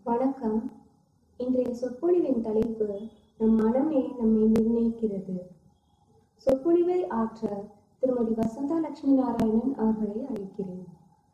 வணக்கம் இன்றைய சொற்பொழிவின் தலைப்பு நம் மனமே நம்மை நிர்ணயிக்கிறது சொற்பொழிவை ஆற்ற திருமதி வசந்தா லட்சுமி நாராயணன் அவர்களை அழைக்கிறேன்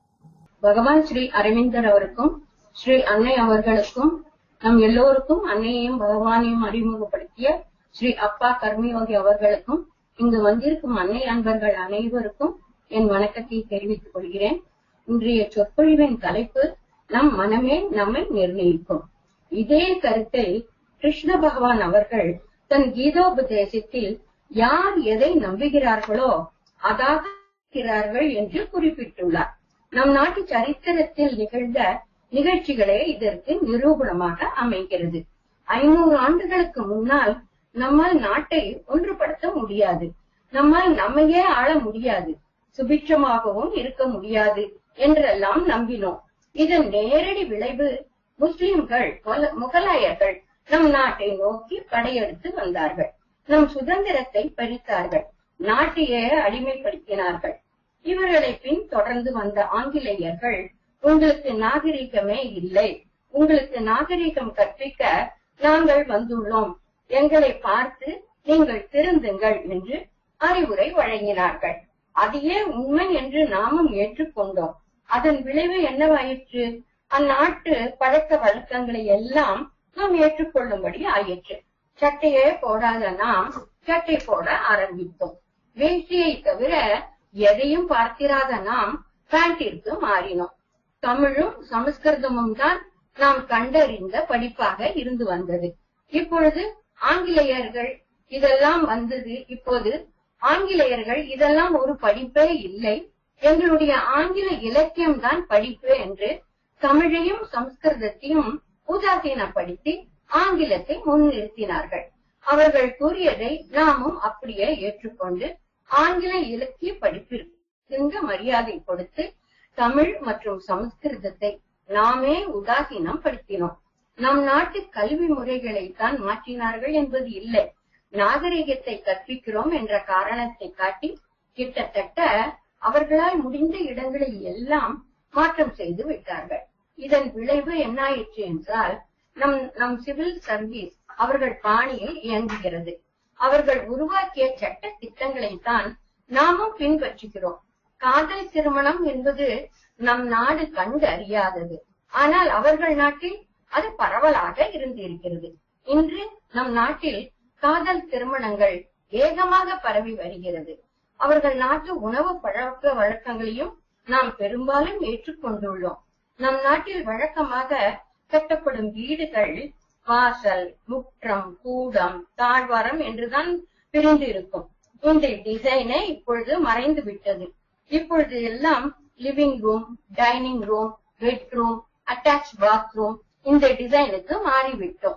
பகவான் ஸ்ரீ அரவிந்தர் அவருக்கும் ஸ்ரீ அன்னை அவர்களுக்கும் நம் எல்லோருக்கும் அன்னையையும் பகவானையும் அறிமுகப்படுத்திய ஸ்ரீ அப்பா கர்மயோகி அவர்களுக்கும் இங்கு வந்திருக்கும் அன்னை அன்பர்கள் அனைவருக்கும் என் வணக்கத்தை தெரிவித்துக் கொள்கிறேன் இன்றைய சொற்பொழிவின் தலைப்பு நம் மனமே நம்மை நிர்ணயிக்கும் இதே கருத்தை கிருஷ்ண பகவான் அவர்கள் தன் கீதோபதேசத்தில் யார் எதை நம்புகிறார்களோ அதாக இருக்கிறார்கள் என்று குறிப்பிட்டுள்ளார் நம் நாட்டு சரித்திரத்தில் நிகழ்ந்த நிகழ்ச்சிகளே இதற்கு நிரூபணமாக அமைகிறது ஐநூறு ஆண்டுகளுக்கு முன்னால் நம்மால் நாட்டை ஒன்றுபடுத்த முடியாது நம்மால் நம்மையே ஆள முடியாது சுபிட்சமாகவும் இருக்க முடியாது என்றெல்லாம் நம்பினோம் இதன் நேரடி விளைவு முஸ்லிம்கள் முல- முகலாயர்கள் நம் நாட்டை நோக்கி படையெடுத்து வந்தார்கள் நம் சுதந்திரத்தை பறித்தார்கள் நாட்டையே அடிமைப்படுத்தினார்கள் இவர்களை பின் தொடர்ந்து வந்த ஆங்கிலேயர்கள் உங்களுக்கு நாகரிகமே இல்லை உங்களுக்கு நாகரிகம் கற்பிக்க நாங்கள் வந்துள்ளோம் எங்களை பார்த்து நீங்கள் திருந்துங்கள் என்று அறிவுரை வழங்கினார்கள் அதையே உண்மை என்று நாமும் ஏற்றுக்கொண்டோம் அதன் விளைவு என்னவாயிற்று அந்நாட்டு பழக்க வழக்கங்களை எல்லாம் நாம் ஏற்றுக்கொள்ளும்படி ஆயிற்று சட்டையே போடாத நாம் சட்டை போட ஆரம்பித்தோம் வேஷ்டியை தவிர எதையும் பார்த்திராத நாம் பேண்டிற்கு மாறினோம் தமிழும் சமஸ்கிருதமும் தான் நாம் கண்டறிந்த படிப்பாக இருந்து வந்தது இப்பொழுது ஆங்கிலேயர்கள் இதெல்லாம் வந்தது இப்போது ஆங்கிலேயர்கள் இதெல்லாம் ஒரு படிப்பே இல்லை எங்களுடைய ஆங்கில இலக்கியம் தான் படிப்பு என்று தமிழையும் சமஸ்கிருதத்தையும் உதாசீனப்படுத்தி ஆங்கிலத்தை முன்னிறுத்தினார்கள் அவர்கள் கூறியதை நாமும் அப்படியே ஏற்றுக்கொண்டு ஆங்கில இலக்கிய படிப்பிற்கு தகுந்த மரியாதை கொடுத்து தமிழ் மற்றும் சமஸ்கிருதத்தை நாமே உதாசீனம் படுத்தினோம் நம் நாட்டு கல்வி முறைகளை தான் மாற்றினார்கள் என்பது இல்லை நாகரிகத்தை கற்பிக்கிறோம் என்ற காரணத்தை காட்டி கிட்டத்தட்ட அவர்களால் முடிந்த இடங்களில் எல்லாம் மாற்றம் செய்து விட்டார்கள் இதன் விளைவு என்னாயிற்று என்றால் நம் நம் சிவில் சர்வீஸ் அவர்கள் பாணியில் இயங்குகிறது அவர்கள் உருவாக்கிய சட்ட திட்டங்களை தான் நாமும் பின்பற்றுகிறோம் காதல் திருமணம் என்பது நம் நாடு கண்டு அறியாதது ஆனால் அவர்கள் நாட்டில் அது பரவலாக இருந்திருக்கிறது இன்று நம் நாட்டில் காதல் திருமணங்கள் வேகமாக பரவி வருகிறது அவர்கள் நாட்டு உணவு பழக்க வழக்கங்களையும் நாம் பெரும்பாலும் ஏற்றுக்கொண்டுள்ளோம் நம் நாட்டில் வழக்கமாக கட்டப்படும் வீடுகள் வாசல் முற்றம் கூடம் தாழ்வாரம் என்றுதான் பிரிந்து இருக்கும் இந்த டிசைனே இப்பொழுது மறைந்து விட்டது இப்பொழுது எல்லாம் living room dining room bedroom attach bathroom இந்த டிசைனுக்கு மாறிவிட்டோம்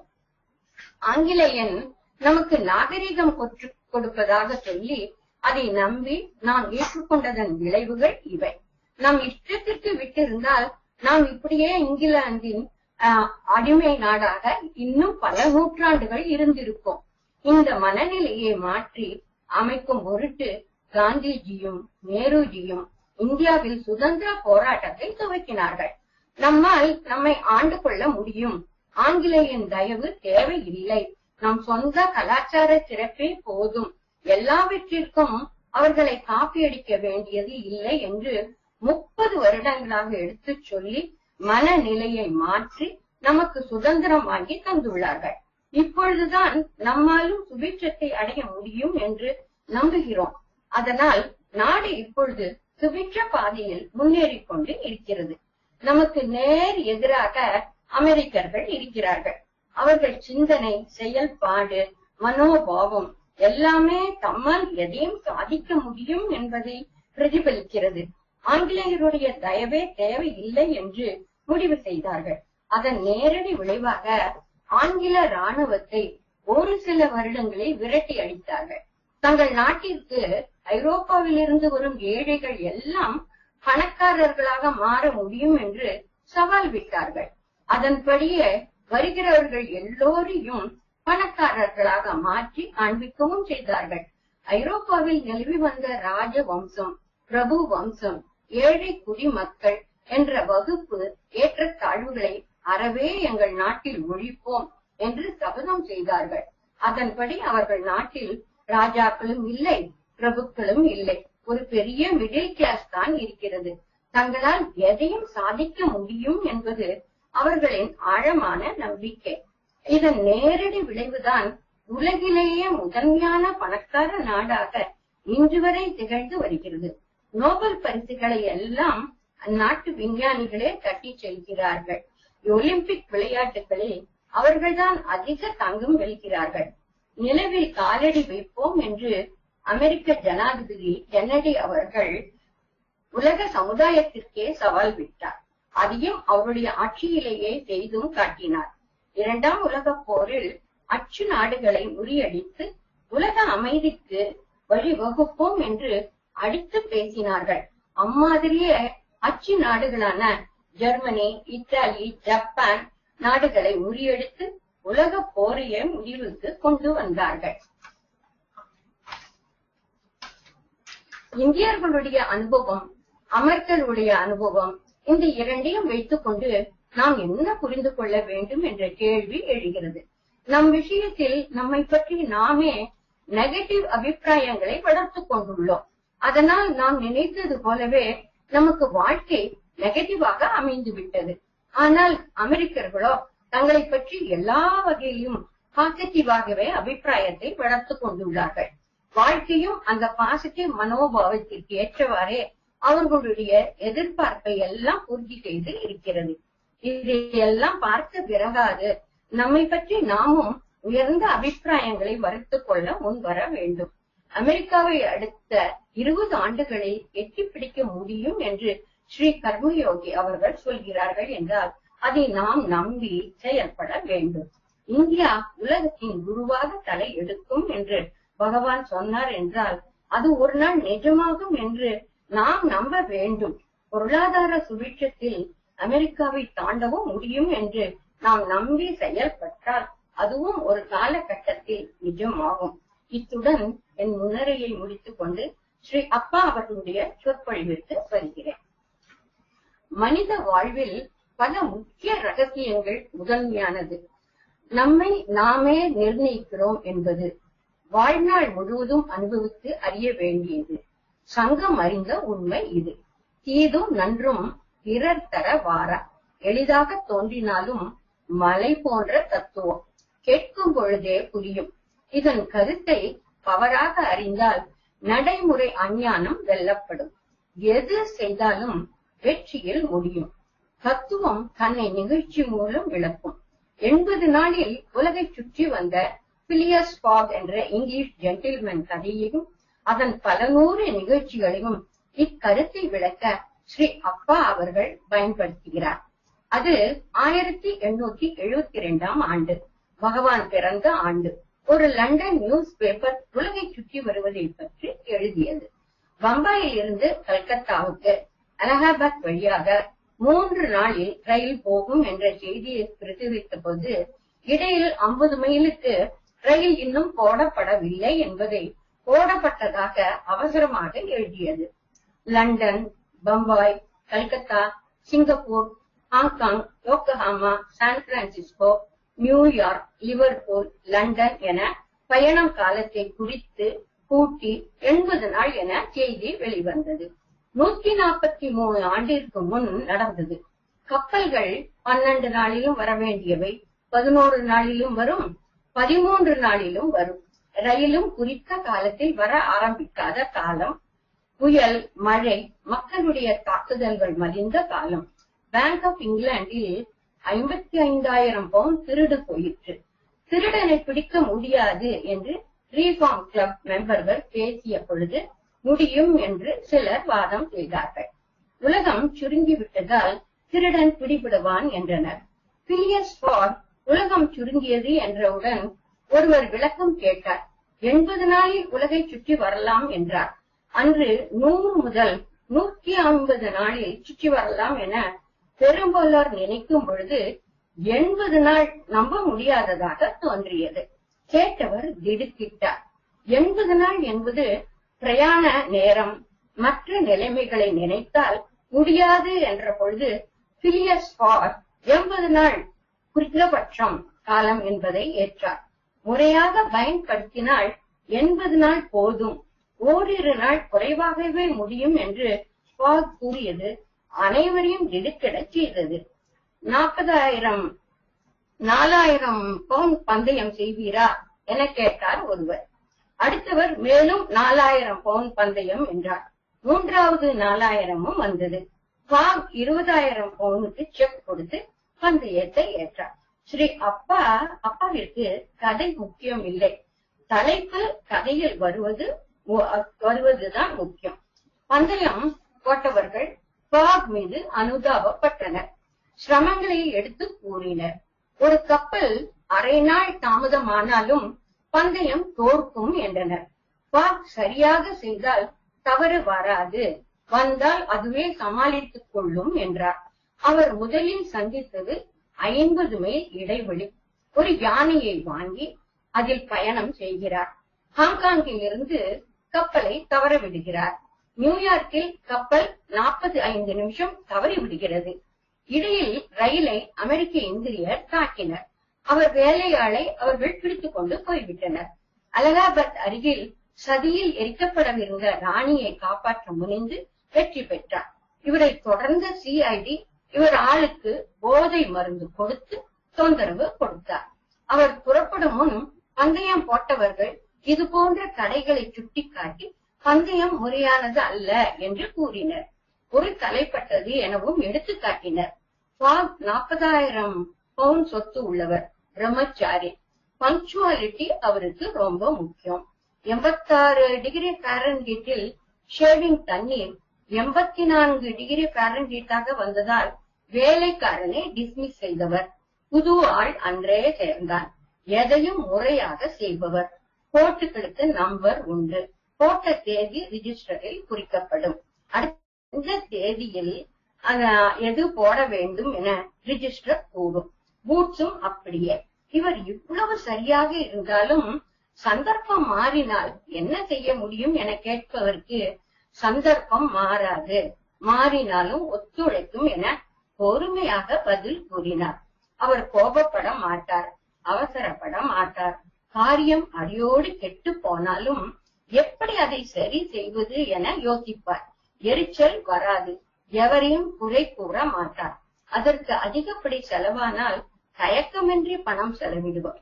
ஆங்கிலேயன் நமக்கு நாகரிகம் கொற்று- கொடுப்பதாக சொல்லி அதை நம்பி நாம் ஏற்றுக்கொண்டதன் விளைவுகள் இவை நம் இஷ்டத்திற்கு விட்டிருந்தால் நாம் இப்படியே இங்கிலாந்தின் ஆஹ், அடிமை நாடாக இன்னும் பல நூற்றாண்டுகள் இருந்திருக்கும் இந்த மனநிலையை மாற்றி அமைக்கும் பொருட்டு காந்திஜியும் நேருஜியும் இந்தியாவில் சுதந்திர போராட்டத்தை துவக்கினார்கள் நம்மால் நம்மை ஆண்டு கொள்ள முடியும் ஆங்கிலேயன் தயவு தேவையில்லை நம் சொந்த கலாச்சார சிறப்பே போதும் எல்லாவற்றிற்கும் அவர்களை காப்பியடிக்க வேண்டியது இல்லை என்று முப்பது வருடங்களாக எடுத்துச் சொல்லி மனநிலையை மாற்றி நமக்கு சுதந்திரம் வாங்கி தந்துள்ளார்கள் இப்பொழுதுதான் நம்மாலும் சுபிட்சத்தை அடைய முடியும் என்று நம்புகிறோம் அதனால் நாடு இப்பொழுது சுபிட்ச பாதையில் முன்னேறிக் கொண்டு இருக்கிறது நமக்கு நேர் எதிராக அமெரிக்கர்கள் இருக்கிறார்கள் அவர்கள் சிந்தனை செயல்பாடு மனோபாவம் எல்லாமே தம்மால் எதையும் சாதிக்க முடியும் என்பதை பிரதிபலிக்கிறது ஆங்கிலேயருடைய தயவே தேவையில்லை என்று முடிவு செய்தார்கள் அதன் நேரடி விளைவாக ஆங்கில ராணுவத்தை ஒரு சில வருடங்களில் விரட்டி அடித்தார்கள் தங்கள் நாட்டிற்கு ஐரோப்பாவிலிருந்து வரும் ஏழைகள் எல்லாம் பணக்காரர்களாக மாற முடியும் என்று சவால் விட்டார்கள் அதன்படியே வருகிறவர்கள் எல்லோரையும் பணக்காரர்களாக மாற்றி காண்பிக்கவும் செய்தார்கள் ஐரோப்பாவில் நிலவி வந்த ராஜ வம்சம் பிரபு வம்சம் ஏழை குடிமக்கள் என்ற வகுப்பு ஏற்றத்தாழ்வுகளை அறவே எங்கள் நாட்டில் ஒழிப்போம் என்று சபதம் செய்தார்கள் அதன்படி அவர்கள் நாட்டில் ராஜாக்களும் இல்லை பிரபுக்களும் இல்லை ஒரு பெரிய மிடில் கிளாஸ் தான் இருக்கிறது தங்களால் எதையும் சாதிக்க முடியும் என்பது அவர்களின் ஆழமான நம்பிக்கை இதன் நேரடி விளைவுதான் உலகிலேயே முதன்மையான பணக்கார நாடாக இன்று வரை திகழ்ந்து வருகிறது நோபல் பரிசுகளை எல்லாம் அந்நாட்டு விஞ்ஞானிகளே தட்டி செல்கிறார்கள் ஒலிம்பிக் விளையாட்டுகளில் அவர்கள்தான் அதிக தங்கம் வெல்கிறார்கள் நிலவில் காலடி வைப்போம் என்று அமெரிக்க ஜனாதிபதி கென்னடி அவர்கள் உலக சமுதாயத்திற்கே சவால் விட்டார் அதையும் அவருடைய ஆட்சியிலேயே செய்தும் காட்டினார் இரண்டாம் உலகப் போரில் அச்சு நாடுகளை முறியடித்து உலக அமைதிக்கு வழிவகுப்போம் என்று அடித்து பேசினார்கள் அம்மாதிரியே அச்சு நாடுகளான ஜெர்மனி இத்தாலி ஜப்பான் நாடுகளை முறியடித்து உலக போரையே முடிவுக்கு கொண்டு வந்தார்கள் இந்தியர்களுடைய அனுபவம் அமெரிக்கர்களுடைய அனுபவம் இந்த இரண்டையும் வைத்துக் கொண்டு நாம் என்ன புரிந்து கொள்ள வேண்டும் என்ற கேள்வி எழுகிறது நம் விஷயத்தில் நம்மை பற்றி நாமே நெகட்டிவ் அபிப்பிராயங்களை வளர்த்துக் கொண்டுள்ளோம் அதனால் நாம் நினைத்தது போலவே நமக்கு வாழ்க்கை நெகட்டிவாக அமைந்து விட்டது ஆனால் அமெரிக்கர்களோ தங்களை பற்றி எல்லா வகையிலும் பாசிட்டிவாகவே அபிப்பிராயத்தை வளர்த்துக் கொண்டுள்ளார்கள் வாழ்க்கையும் அந்த பாசிட்டிவ் மனோபாவத்திற்கு ஏற்றவாறே அவர்களுடைய எதிர்பார்ப்பை எல்லாம் பூர்த்தி செய்து இருக்கிறது இதையெல்லாம் பார்த்த பிறகாது நம்மை பற்றி நாமும் உயர்ந்த அபிப்பிராயங்களை வளர்த்துக் கொள்ள முன்வர வேண்டும் அமெரிக்காவை அடுத்த இருபது ஆண்டுகளில் எட்டி பிடிக்க முடியும் என்று ஸ்ரீ கர்மயோகி அவர்கள் சொல்கிறார்கள் என்றால் அதை நாம் நம்பி செயல்பட வேண்டும் இந்தியா உலகத்தின் குருவாக தலை எடுக்கும் என்று பகவான் சொன்னார் என்றால் அது ஒரு நாள் நிஜமாகும் என்று நாம் நம்ப வேண்டும் பொருளாதார சுபிட்சத்தில் அமெரிக்காவை தாண்டவும் முடியும் என்று நாம் நம்பி செயல்பட்டால் அதுவும் ஒரு காலகட்டத்தில் நிஜமாகும் இத்துடன் என் முன்னுரையை முடித்துக் கொண்டு ஸ்ரீ அப்பா அவர்களுடைய சொற்பொழிவிற்கு வருகிறேன் மனித வாழ்வில் பல முக்கிய ரகசியங்கள் முதன்மையானது நம்மை நாமே நிர்ணயிக்கிறோம் என்பது வாழ்நாள் முழுவதும் அனுபவித்து அறிய வேண்டியது சங்கம் அறிந்த உண்மை இது தீதும் நன்றும் பிறர் தர வாரா எளிதாக தோன்றினாலும் மலை போன்ற தத்துவம் கேட்கும் பொழுதே புரியும் இதன் கருத்தை பவராக அறிந்தால் நடைமுறை அஞ்ஞானம் வெல்லப்படும் எது செய்தாலும் வெற்றியில் முடியும் தத்துவம் தன்னை நிகழ்ச்சி மூலம் விளக்கும் எண்பது நாளில் உலகை சுற்றி வந்த பிலியஸ் ஃபாக் என்ற இங்கிலீஷ் ஜென்டில்மேன் கதையையும் அதன் பல நூறு நிகழ்ச்சிகளையும் இக்கருத்தை விளக்க ஸ்ரீ அப்பா அவர்கள் பயன்படுத்துகிறார் அது ஆயிரத்தி எண்ணூத்தி எழுபத்தி இரண்டாம் ஆண்டு பகவான் பிறந்த ஆண்டு ஒரு லண்டன் நியூஸ் பேப்பர் உலகை சுற்றி வருவதை பற்றி எழுதியது பம்பாயில் இருந்து கல்கத்தாவுக்கு அலகாபாத் வழியாக மூன்று நாளில் ரயில் போகும் என்ற செய்தியை பிரசுரித்த போது இடையில் ஐம்பது மைலுக்கு ரயில் இன்னும் போடப்படவில்லை என்பதை போடப்பட்டதாக அவசரமாக எழுதியது London Bombay Calcutta Singapore Hong Kong Yokohama San Francisco New York Liverpool London என பயணம் காலத்தை குறித்து கூட்டி எண்பது நாள் என செய்தி வெளிவந்தது நூத்தி நாற்பத்தி மூணு ஆண்டிற்கு முன் நடந்தது கப்பல்கள் பன்னெண்டு நாளிலும் வர வேண்டியவை பதினோரு நாளிலும் வரும் பதிமூன்று நாளிலும் வரும் ரயிலும் குறித்த காலத்தில் வர ஆரம்பிக்காத காலம் புயல் மழை மக்களுடைய தாக்குதல்கள் மலிந்த காலம் பேங்க் ஆஃப் இங்கிலாந்தில் ஐம்பத்தி ஐந்தாயிரம் பவுண்ட் திருடு போயிற்று திருடனை பிடிக்க முடியாது என்று ரீஃபார்ம் கிளப் மெம்பர்கள் பேசிய பொழுது முடியும் என்று சிலர் வாதம் செய்தார்கள் உலகம் சுருங்கி விட்டதால் திருடன் பிடிபடுவான் என்றனர் பிலியஸ் ஃபார் உலகம் சுருங்கியது என்றவுடன் ஒருவர் விளக்கம் கேட்டார் எண்பது நாளில் உலகை சுற்றி வரலாம் என்றார் அன்று நூறு முதல் நூற்றி ஐம்பது நாளில் சுற்றி வரலாம் என பெரும்பாலோர் நினைக்கும் பொழுது எண்பது நாள் நம்ப முடியாததாக தோன்றியது கேட்டவர் திடுக்கிட்டார் எண்பது நாள் என்பது பிரயாண நேரம் மற்ற நிலைமைகளை நினைத்தால் முடியாது என்ற பொழுது பிலியஸ் ஃபார் எண்பது நாள் குறைந்தபட்சம் காலம் என்பதை ஏற்றார் முறையாக பயன்படுத்தினால் எண்பது நாள் போதும் ஓரிரு நாள் குறைவாகவே முடியும் என்று ஃபாக் கூறியது அனைவரையும் திடுக்கிடச் செய்தது நாற்பதாயிரம் நாலாயிரம் பவுண்ட் பந்தயம் செய்வீரா என கேட்டார் ஒருவர் அடுத்தவர் மேலும் நாலாயிரம் பவுண்ட் பந்தயம் என்றார் மூன்றாவது நாலாயிரமும் வந்தது ஃபாக் இருபதாயிரம் பவுனுக்கு செக் கொடுத்து பந்தயத்தை ஏற்றார் ஸ்ரீ அப்பா அப்பாவிற்கு கதை முக்கியம் இல்லை தலைப்பு கதையில் வருவது வருவதுதான் முக்கியம் பந்தயம் போட்டவர்கள் ஃபாக் மீது அனுதாபப்பட்டனர் சிரமங்களை எடுத்து கூறினர் ஒரு கப்பல் அரை நாள் தாமதமானாலும் பந்தயம் தோற்கும் என்றனர் ஃபாக் சரியாக செய்தால் தவறு வராது வந்தால் அதுவே சமாளித்துக் கொள்ளும் என்றார் அவர் முதலில் சந்தித்தது ஐம்பது மைல் இடைவெளி ஒரு யானையை வாங்கி அதில் பயணம் செய்கிறார் ஹாங்காங்கில் இருந்து கப்பலை தவற விடுகிறார் நியூயார்க்கில் கப்பல் நாற்பத்தி ஐந்து நிமிஷம் தவறி விடுகிறது இடையில் ரயிலை அமெரிக்க இந்திரியர் தாக்கினர் அவர் வேலையாளை அவர்கள் பிடித்துக் கொண்டு போய்விட்டனர் அலகாபாத் அருகில் சதியில் எரிக்கப்படவிருந்த ராணியை காப்பாற்ற முனைந்து வெற்றி பெற்றார் இவரை தொடர்ந்த சிஐடி இவர் ஆளுக்கு போதை மருந்து கொடுத்து தொந்தரவு கொடுத்தார் அவர் புறப்படும் முன் பந்தயம் போட்டவர்கள் இது போன்ற தடைகளை சுட்டிக்காட்டி பந்தயம் முறையானது அல்ல என்று கூறினர் ஒரு தலைப்பட்டது எனவும் எடுத்து காட்டினர் ஃபாக் நாற்பதாயிரம் பவுண்ட் சொத்து உள்ளவர் பிரம்மச்சாரி பங்க்சுவாலிட்டி அவருக்கு ரொம்ப முக்கியம் எண்பத்தாறு டிகிரி பாரன்ஹீட்டில் ஷேவிங் தண்ணீர் எண்பத்தி நான்கு டிகிரி பாரன்ஹீட்டாக வந்ததால் வேலைக்காரனை டிஸ்மிஸ் செய்தவர் புது ஆள் அன்றே சேர்ந்தான் எதையும் முறையாக செய்பவர் கோட்டுகளுக்கு நம்பர் உண்டு போட்ட தேதி ரிஜிஸ்டரில் குறிக்கப்படும் அடுத்த தேதியில் எது போட வேண்டும் என ரிஜிஸ்டர் கூறும் பூட்ஸும் அப்படியே இவர் இவ்வளவு சரியாக இருந்தாலும் சந்தர்ப்பம் மாறினால் என்ன செய்ய முடியும் என கேட்பவருக்கு சந்தர்ப்பம் மாறாது மாறினாலும் ஒத்துழைக்கும் என பொறுமையாக பதில் கூறினார் அவர் கோபப்பட மாட்டார் அவசரப்பட மாட்டார் காரியம் அடியோடு கெட்டு போனாலும் எப்படி அதை சரி செய்வது என யோசிப்பார் எரிச்சல் வராது எவரையும் குறை கூற மாட்டார் அதற்கு அதிகப்படி செலவானால் தயக்கமின்றி பணம் செலவிடுவார்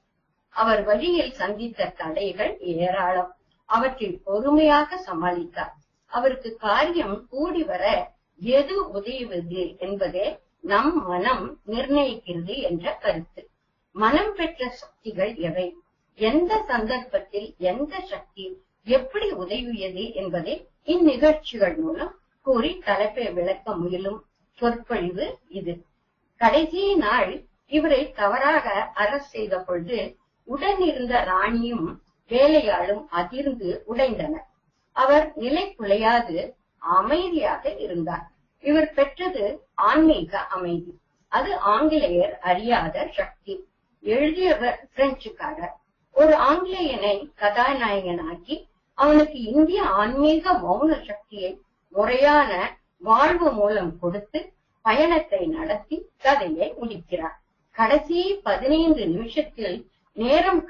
அவர் வழியில் சந்தித்த தடைகள் ஏராளம் அவற்றில் பொறுமையாக சமாளித்தார் அவருக்கு காரியம் கூடி வர எது உதவுவது என்பதே நம் மனம் நிர்ணயிக்கிறது என்ற கருத்து மனம் பெற்ற சக்திகள் எவை எந்த சந்தர்ப்பத்தில் எந்த சக்தி எப்படி உதவியது என்பதை இந்நிகழ்ச்சிகள் மூலம் கூறி தலைப்பை விளக்க முயலும் சொற்பொழிவு இது கடைசி நாள் இவரை தவறாக அரசு செய்த பொழுது உடனிருந்த ராணியும் வேலையாளும் அதிர்ந்து உடைந்தனர் அவர் நிலை குலையாது அமைதியாக இருந்தார் இவர் பெற்றது ஆன்மீக அமைதி அது ஆங்கிலேயர் அறியாத சக்தி எழுதியவர் பிரெஞ்சுக்காரர் ஒரு ஆங்கிலேயனை கதாநாயகனாக்கி அவனுக்கு இந்திய ஆன்மீக மௌன சக்தியை முறையான வாழ்வு மூலம் கொடுத்து பயணத்தை நடத்தி கதையை முடிக்கிறார் கடைசி பதினைந்து நிமிஷத்தில் நேரம்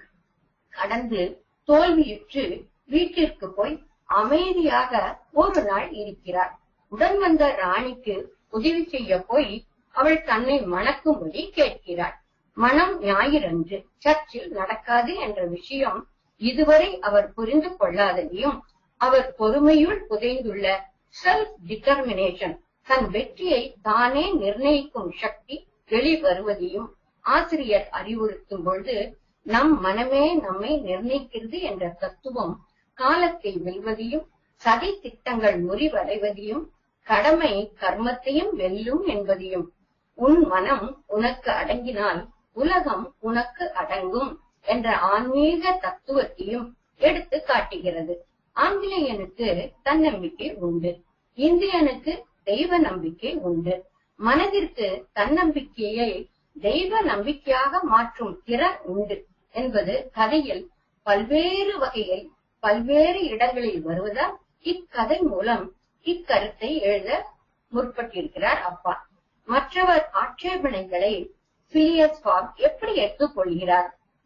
கடந்து தோல்வியுற்று வீட்டிற்கு போய் அமைதியாக ஒரு நாள் இருக்கிறார் உடன் வந்த ராணிக்கு உதவி செய்ய போய் அவள் தன்னை மணக்கும்படி கேட்கிறாள் மனம் ஞாயிறன்று சர்ச்சில் நடக்காது என்ற விஷயம் இதுவரை அவர் புரிந்து கொள்ளாததையும் அவர் பொறுமையுள் புதைந்துள்ள செல்ஃப் டிட்டர்மினேஷன் தன் வெற்றியை தானே நிர்ணயிக்கும் சக்தி வெளிவருவதையும் ஆசிரியர் அறிவுறுத்தும் பொழுது நம் மனமே நம்மை நிர்ணயிக்கிறது என்ற தத்துவம் காலத்தை வெல்வதையும் சதி திட்டங்கள் முறிவடைவதையும் கடமை கர்மத்தையும் வெல்லும் என்பதையும் உன் மனம் உனக்கு அடங்கினால் உலகம் உனக்கு அடங்கும் என்ற ஆன்மீக தத்துவத்தையும் எடுத்து காட்டுகிறது ஆங்கிலேயனுக்கு தன்னம்பிக்கை உண்டு இந்தியனுக்கு தெய்வ நம்பிக்கை உண்டு மனதிற்கு தன்னம்பிக்கையை தெய்வ நம்பிக்கையாக மாற்றும் திறன் உண்டு என்பது கதையில் பல்வேறு வகையில் பல்வேறு இடங்களில் வருவதால் இக்கதை மூலம் இக்கருத்தை எழுத முற்பட்டிருக்கிறார் அப்பா மற்றவர் ஆட்சேபனைகளை பிலியஸ் ஃபாக் எப்படி எடுத்துக்கொள்கிறார்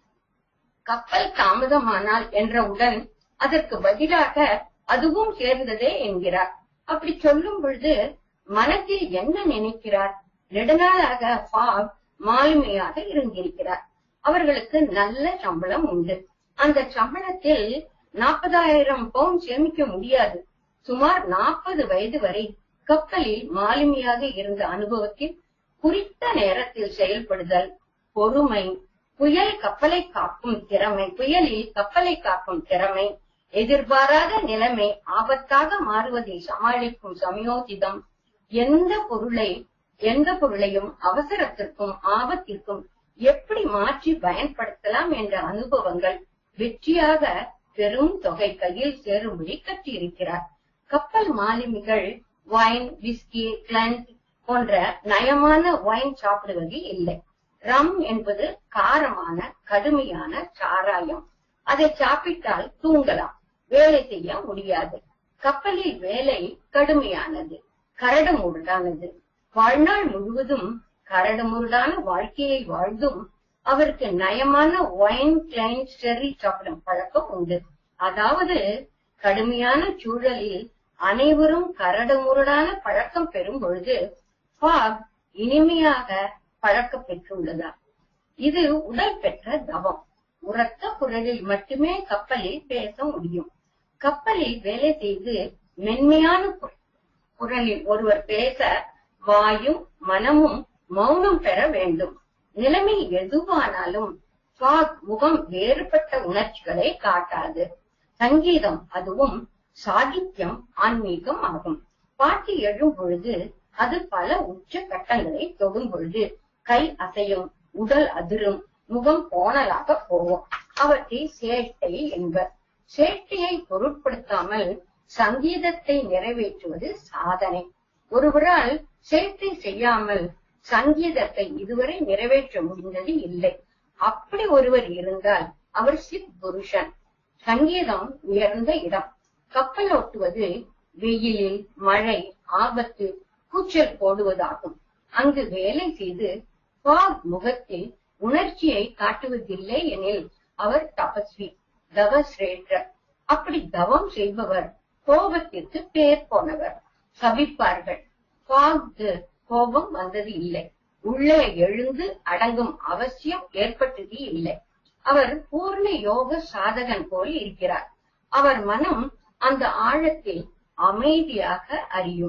கப்பல் தாமதமானால் என்றவுடன் அதற்கு பதிலாக அதுவும் சேர்ந்ததே என்கிறார் அப்படி சொல்லும் பொழுது மனத்தில் என்ன நினைக்கிறார் நெடுநாளாக ஃபாக் மாலுமியாக இருந்திருக்கிறார் அவர்களுக்கு நல்ல சம்பளம் உண்டு அந்த சம்பளத்தில் நாற்பதாயிரம் பவுண்ட் சேமிக்க முடியாது சுமார் நாற்பது வயது வரை கப்பலில் மாலுமியாக இருந்த அனுபவத்தில் குறித்த நேரத்தில் செயல்படுதல் பொறுமை புயல் கப்பலை காக்கும் திறமை புயலில் கப்பலை காக்கும் திறமை எதிர்பாராத நிலைமை ஆபத்தாக மாறுவதை சமாளிக்கும் சமயோசிதம் எந்த பொருளை எந்த பொருளையும் அவசரத்திற்கும் ஆபத்திற்கும் எப்படி மாற்றி பயன்படுத்தலாம் என்ற அனுபவங்கள் வெற்றியாக பெரும் தொகை கையில் சேரும்படி கற்றியிருக்கிறார் கப்பல் மாலுமிகள் வைன் விஸ்கி கிளண்ட் போன்ற நயமான வைன் சாப்பிடுவது இல்லை ரம் என்பது காரமான கடுமையான சாராயம் அதை சாப்பிட்டால் தூங்கலாம் வேலை செய்ய முடியாது கப்பலில் வேலை கடுமையானது கரடு முரடானது வாழ்நாள் முழுவதும் கரடு முரடான வாழ்க்கையை வாழ்ந்தும் அவருக்கு நயமான ஒயின் கிளைன் ஸ்டெரி சாப்பிடும் பழக்கம் உண்டு அதாவது கடுமையான சூழலில் அனைவரும் கரடு முரடான பழக்கம் பெறும் பொழுது ஃபாக் இனிமையாக பழக்கம் பெற்றுள்ளதா இது உடல் பெற்ற தவம் உரத்த குரலில் மட்டுமே கப்பலில் பேச முடியும் கப்பலில் வேலை செய்து மென்மையான கு- குரலில் ஒருவர் பேச வாயும் மனமும் மௌனம் பெற வேண்டும் நிலைமை எதுவானாலும் ஃபாக் முகம் வேறுபட்ட உணர்ச்சிகளை காட்டாது சங்கீதம் அதுவும் சாகித்யம் ஆன்மீகம் ஆகும் பாட்டு எழும் பொழுது அது பல உச்ச கட்டங்களை தொடும் பொழுது கை அசையும் உடல் அதிரும் முகம் கோணலாக போகும் அவற்றை சேட்டை என்பர் சேட்டையை பொருட்படுத்தாமல் சங்கீதத்தை நிறைவேற்றுவது சாதனை ஒருவரால் சேட்டை செய்யாமல் சங்கீதத்தை இதுவரை நிறைவேற்ற முடிந்தது இல்லை அப்படி ஒருவர் இருந்தால் அவர் சித் புருஷன் சங்கீதம் உயர்ந்த இடம் கப்பல் ஓட்டுவது வெயிலில் மழை ஆபத்து கூச்சல் போடுவதாகும் அங்கு வேலை செய்து ஃபாக் முகத்தில் உணர்ச்சியை காட்டுவதில்லை எனில் அவர் தபஸ்வி தவஸ்ரேஷ்டர் அப்படி தவம் செய்பவர் கோபத்திற்கு பேர் போனவர் சபிப்பார்கள் ஃபாக்கு கோபம் வந்தது இல்லை உள்ளே எழுந்து அடங்கும் அவசியம் ஏற்பட்டது இல்லை அவர் பூர்ண யோக சாதகன் போல் இருக்கிறார் அவர் மனம் அந்த ஆழத்தில் அமைதியாக அறியும்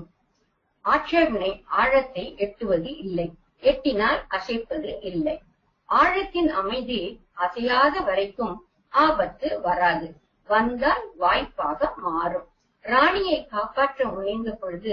ஆட்சேபனை ஆழத்தை எட்டுவது இல்லை எட்டினால் அசைப்பது இல்லை ஆழத்தின் அமைதி அசையாத வரைக்கும் ஆபத்து வராது வந்தால் வாய்ப்பாக மாறும் ராணியை காப்பாற்ற முயன்ற பொழுது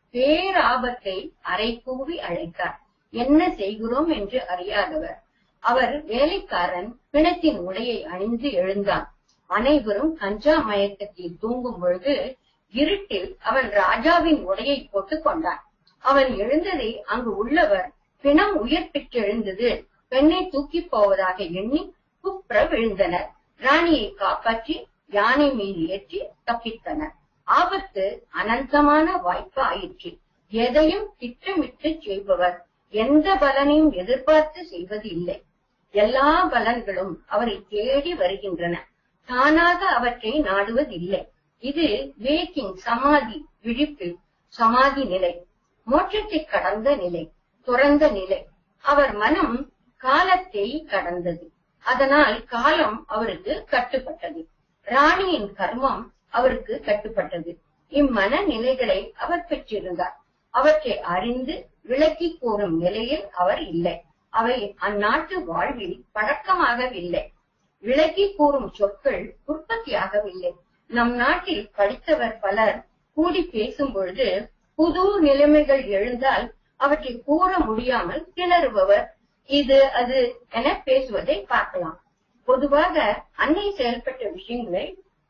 பேராபத்தை அரைக்கூவி அழைத்தார் என்ன செய்கிறோம் என்று அறியாதவர் அவர் வேலைக்காரன் பிணத்தின் உடையை அணிந்து எழுந்தான் அனைவரும் கஞ்சா மயக்கத்தில் தூங்கும் பொழுது இருட்டில் அவன் ராஜாவின் உடையை போட்டுக் கொண்டான் அவன் எழுந்ததை அங்கு உள்ளவர் பிணம் உயிர் பெற்றெழுந்தது பெண்ணை தூக்கி போவதாக எண்ணி குப்புற விழுந்தனர் ராணியை காப்பாற்றி யானை மீது ஏற்றி தப்பித்தனர் ஆபத்து அனந்தமான வாய்ப்பு ஆயிற்று எதையும் திட்டமிட்டு செய்பவர் எந்த பலனையும் எதிர்பார்த்து செய்வது இல்லை எல்லா பலன்களும் அவரை தேடி வருகின்றன தானாக அவற்றை நாடுவதில்லை இது வேக்கிங் சமாதி விழிப்பில் சமாதி நிலை மோட்சத்தை கடந்த நிலை துறந்த நிலை அவர் மனம் காலத்தை கடந்தது அதனால் காலம் அவருக்கு கட்டுப்பட்டது ராணியின் கர்மம் அவருக்கு கட்டுப்பட்டது இம்மன நிலைகளை அவர் பெற்றிருந்தார் அவற்றை அறிந்து விளக்கி கூறும் நிலையில் அவர் இல்லை அவை அந்நாட்டு வாழ்வில் பழக்கமாகவில்லை விளக்கி கூறும் சொற்கள் உற்பத்தியாகவில்லை நம் நாட்டில் படித்தவர் பலர் கூடி பேசும் பொழுது புது நிலைமைகள் எழுந்தால் அவற்றை கூற முடியாமல் திணறுபவர் இது அது என பேசுவதை பார்க்கலாம் பொதுவாக அன்னை செயல்பட்ட விஷயங்களை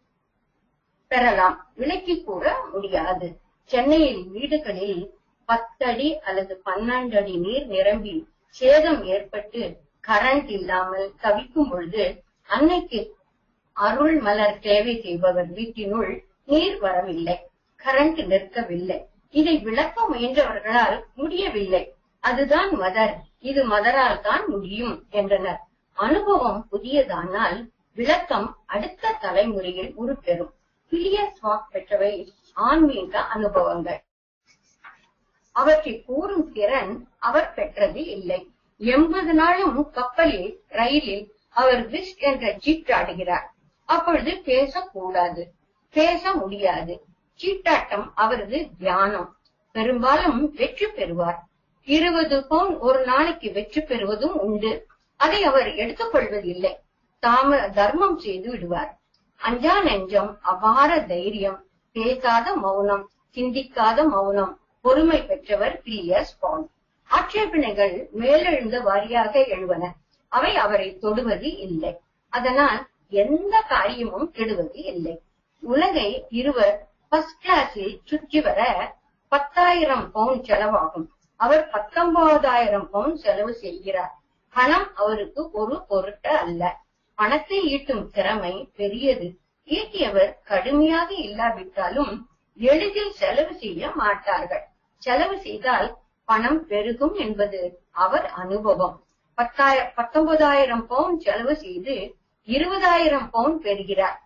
பெறலாம் விலக்கி கூற முடியாது சென்னையில் வீடுகளில் பத்தடி அல்லது பன்னெண்டு அடி நீர் நிரம்பி சேதம் ஏற்பட்டு கரண்ட் இல்லாமல் தவிக்கும் பொழுது அன்னைக்கு அருள் மலர் தேவை செய்பவர் வீட்டினுள் நீர் வரவில்லை கரண்ட் நிற்கவில்லை இதை விளக்க முயன்றவர்களால் முடியவில்லை அதுதான் மதர் இது மதரால் தான் முடியும் என்றனர் அனுபவம் புதியதானால் விளக்கம் அடுத்த தலைமுறையில் உருப்பெறும் பிலியஸ் வாக் பெற்றவை ஆன்மீக அனுபவங்கள் அவற்றை கூறும் திறன் அவர் பெற்றது இல்லை எண்பது நாளும் கப்பலில் ரயிலில் அவர் விஸ் என்ற சீட்டாடுகிறார் அப்பொழுது பேசக்கூடாது பேச முடியாது சீட்டாட்டம் அவரது தியானம் பெரும்பாலும் வெற்றி பெறுவார் இருபது பவுன் ஒரு நாளைக்கு வெற்றி பெறுவதும் உண்டு அதை அவர் எடுத்துக் கொள்வதில்லை தாம தர்மம் செய்து விடுவார் அஞ்சா நெஞ்சம் அபார தைரியம் பேசாத மௌனம் சிந்திக்காத மௌனம் பொறுமை பெற்றவர் பிலியஸ் பால் ஆட்சேபனைகள் மேலெழுந்த வாரியாக எழுவன அவை அவரை தொடுவது இல்லை அதனால் எந்த காரியமும் கெடுவது இல்லை உலகை இருவர் ஃபர்ஸ்ட் கிளாஸில் சுற்றி வர பத்தாயிரம் பவுண்ட் செலவாகும் அவர் பத்தொன்பதாயிரம் பவுண்ட் செலவு செய்கிறார் பணம் அவருக்கு ஒரு பொருட்டு அல்ல பணத்தை ஈட்டும் திறமை பெரியது ஈட்டியவர் கடுமையாக இல்லாவிட்டாலும் எளிதில் செலவு செய்ய மாட்டார்கள் செலவு செய்தால் பணம் பெருகும் என்பது அவர் அனுபவம் பத்தாயிர பத்தொன்பதாயிரம் பவுண்ட் செலவு செய்து இருபதாயிரம் பவுண்ட் பெறுகிறார்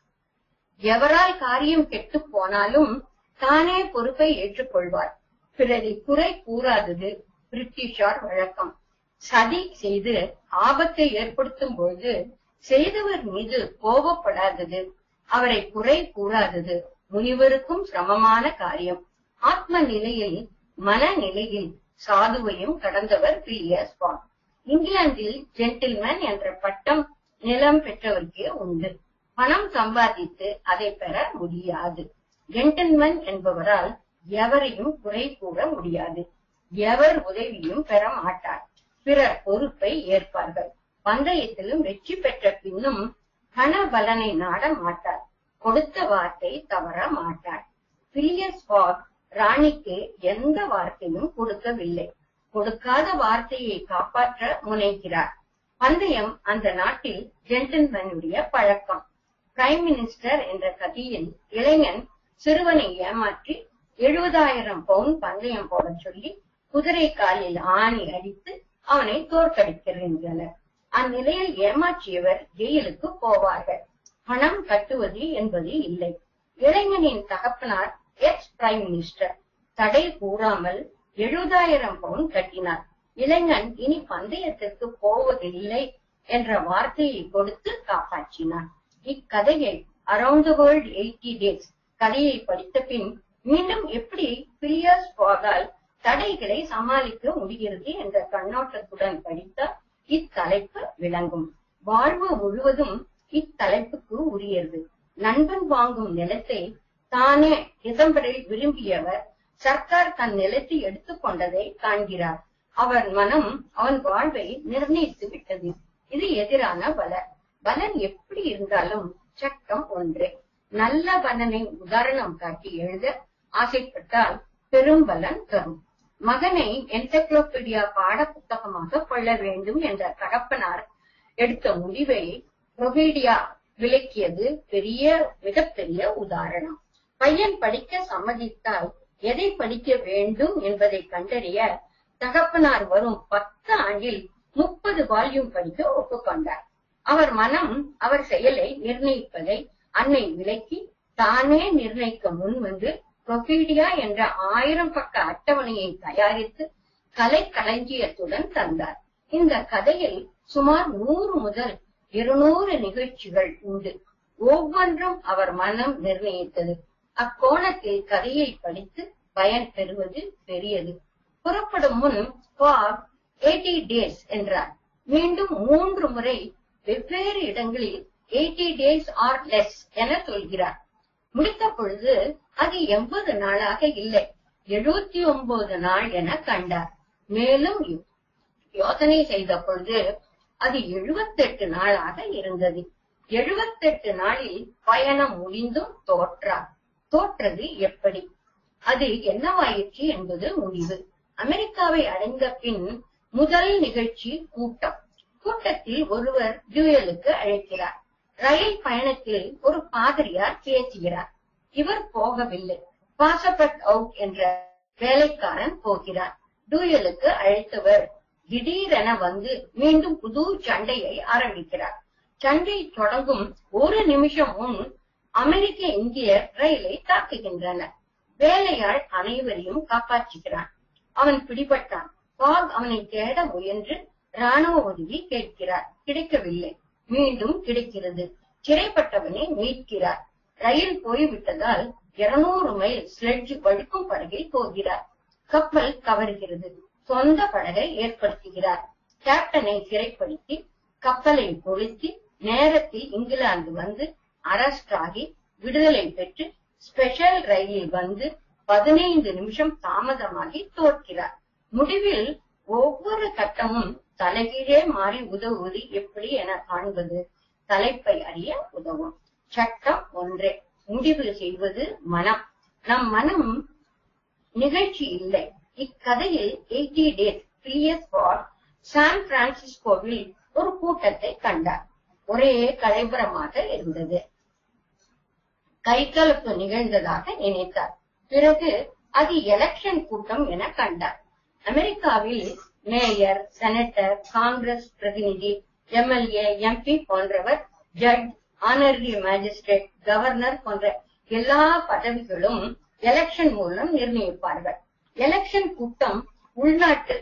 எவரால் காரியம் கெட்டு போனாலும் தானே பொறுப்பை ஏற்றுக்கொள்வார் பிறரை குறை கூறாதது பிரிட்டிஷார் வழக்கம் சதி செய்து ஆபத்தை ஏற்படுத்தும் பொழுது செய்தவர் மீது கோபப்படாதது அவரை குறை கூறாதது முனிவருக்கும் சிரமமான காரியம் ஆத்ம நிலையில் மனநிலையில் சாதுவையும் கடந்தவர் பிலியஸ் பான் இங்கிலாந்தில் ஜென்டில்மேன் என்ற பட்டம் நிலம் பெற்றவருக்கே உண்டு பணம் சம்பாதித்து அதை பெற முடியாது ஜென்டில்மேன் என்பவரால் எவரையும் குறை கூற முடியாது எவர் உதவியும் பெற மாட்டார் பிறர் பொறுப்பை ஏற்பார்கள் பந்தயத்திலும் வெற்றி பெற்ற பின்னும் பண பலனை நாட மாட்டார் கொடுத்த வார்த்தை தவற மாட்டார் பிலியஸ் ஃபாக் ராணிக்கு எந்த வார்த்தையும் கொடுக்கவில்லை கொடுக்காத வார்த்தையை காப்பாற்ற முனைகிறார் பந்தயம் அந்த நாட்டில் ஜென்டில்மேனுடைய பழக்கம் பிரைம் மினிஸ்டர் என்ற கதையில் இளைஞன் சிறுவனை ஏமாற்றி எழுபதாயிரம் பவுன் பந்தயம் போட சொல்லி குதிரை காலில் ஆணி அடித்து அவனை தோற்கடிக்கின்றனர் அந்நிலையில் ஏமாற்றியவர் ஜெயிலுக்கு போவார்கள் பணம் கட்டுவது என்பது இல்லை இளைஞனின் தகப்பனார் எக்ஸ் பிரைம் மினிஸ்டர் தடை கூறாமல் எழுபதாயிரம் பவுன் கட்டினார் இளைஞன் இனி பந்தயத்திற்கு போவதில்லை என்ற வார்த்தையை கொடுத்து காப்பாற்றினார் இக்கதையை around the world eighty days கதையை படித்த பின் மீண்டும் எப்படி பிலியர்ஸ் போகால் தடைகளை சமாளிக்க முடிகிறது என்ற கண்ணோட்டத்துடன் படித்தால் இத்தலைப்பு விளங்கும் வாழ்வு முழுவதும் இத்தலைப்புக்கு உரியது நண்பன் வாங்கும் நிலத்தை தானே டிசம்பரில் விரும்பியவர் சர்க்கார் தன் நிலத்தை எடுத்துக் கொண்டதை காண்கிறார் அவன் மனம் அவன் வாழ்வை நிர்ணயித்து விட்டது இது எதிரான பலன் பலன் எப்படி இருந்தாலும் சட்டம் ஒன்றே நல்ல பலனை உதாரணம் காட்டி எழுத ஆசைப்பட்டால் பெரும் பலன் தரும் மகனை என்சைக்ளோபீடியா பாட புத்தகமாக கொள்ள வேண்டும் என்ற தகப்பனார் எடுத்த முடிவை ரொபீடியா விளக்கியது பெரிய மிகப்பெரிய உதாரணம் பையன் படிக்க சம்மதித்தால் எதை படிக்க வேண்டும் என்பதை கண்டறிய தகப்பனார் வரும் பத்து ஆண்டில் முப்பது வால்யூம் படிக்க ஒப்புக்கொண்டார் அவர் மனம் அவர் செயலை நிர்ணயிப்பதை அன்னை விலக்கி தானே நிர்ணயிக்க முன் வந்து ப்ரொபீடியா என்ற ஆயிரம் பக்க அட்டவணையை தயாரித்து கலை களஞ்சியத்துடன் தந்தார் இந்த கதையில் சுமார் நூறு முதல் இருநூறு நிகழ்ச்சிகள் உண்டு ஒவ்வொன்றும் அவர் மனம் நிர்ணயித்தது அக்கோணத்தில் கதையை படித்து பயன் பெறுவது பெரியது புறப்படும் முன் ஃபாக் எயிட்டி டேஸ் என்றார் மீண்டும் மூன்று முறை வெவ்வேறு இடங்களில் எயிட்டி டேஸ் ஆர் லெஸ் என சொல்கிறார் முடித்த பொழுது அது எண்பது நாளாக இல்லை எழுபத்தி ஒன்பது நாள் என கண்டார் மேலும் யோசனை செய்த பொழுது அது எழுபத்தெட்டு நாளாக இருந்தது எழுபத்தெட்டு நாளில் பயணம் முடிந்தும் தோற்றார் தோற்றது எப்படி அது என்னவாயிற்று என்பது முடிவு அமெரிக்காவை அடைந்த பின் முதல் நிகழ்ச்சி கூட்டம் கூட்டத்தில் ஒருவர் ஜூயலுக்கு அழைக்கிறார் ரயில் பயணத்தில் ஒரு பாதிரியார் பேசுகிறார் இவர் போகவில்லை பாசப்பட் அவுட் என்ற வேலைக்காரன் போகிறார் டூயலுக்கு அழைத்தவர் திடீரென வந்து மீண்டும் புது சண்டையை ஆரம்பிக்கிறார் சண்டை தொடங்கும் ஒரு நிமிஷம் முன் அமெரிக்க இந்தியர் ரயிலை தாக்குகின்றனர் வேலையாள் அனைவரையும் காப்பாற்றுகிறான் அவன் பிடிபட்டான் பாக் அவனை தேட முயன்று ராணுவ உதவி கேட்கிறார் கிடைக்கவில்லை மீண்டும் கிடைக்கிறது சிறைப்பட்டவனை மீட்கிறார் ரயில் போய்விட்டதால் இருநூறு மைல் ஸ்லெட்ஜ் வழுக்கும் படகில் போகிறார் கப்பல் கவருகிறது சொந்த படகை ஏற்படுத்துகிறார் கேப்டனை சிறைப்படுத்தி கப்பலை கொளுத்தி நேரத்தில் இங்கிலாந்து வந்து அரெஸ்ட் ஆகி விடுதலை பெற்று ஸ்பெஷல் ரயிலில் வந்து பதினைந்து நிமிஷம் தாமதமாகி தோற்கிறார் முடிவில் ஒவ்வொரு கட்டமும் தலைகீழே மாறி உதவுவது எப்படி என காண்பது தலைப்பை அறிய உதவும் சட்டம் ஒன்றே முடிவு செய்வது மனம் நம் மனம் நிகழ்ச்சி இல்லை இக்கதையில் eighty days Phileas Fogg San பிரான்சிஸ்கோவில் ஒரு கூட்டத்தை கண்டார் ஒரே கலைபுரமாக இருந்தது கைகலப்பு நிகழ்ந்ததாக நினைத்தார் பிறகு அது எலெக்ஷன் கூட்டம் என கண்டார் அமெரிக்காவில் மேயர் செனட்டர் காங்கிரஸ் பிரதிநிதி எம்எல்ஏ எம்பி போன்றவர் ஜட்ஜ் ஆனரரி மேஜிஸ்ட்ரேட் கவர்னர் போன்ற எல்லா பதவிகளும் எலெக்ஷன் மூலம் நிர்ணயிப்பார்கள் எலெக்ஷன் கூட்டம் உள்நாட்டு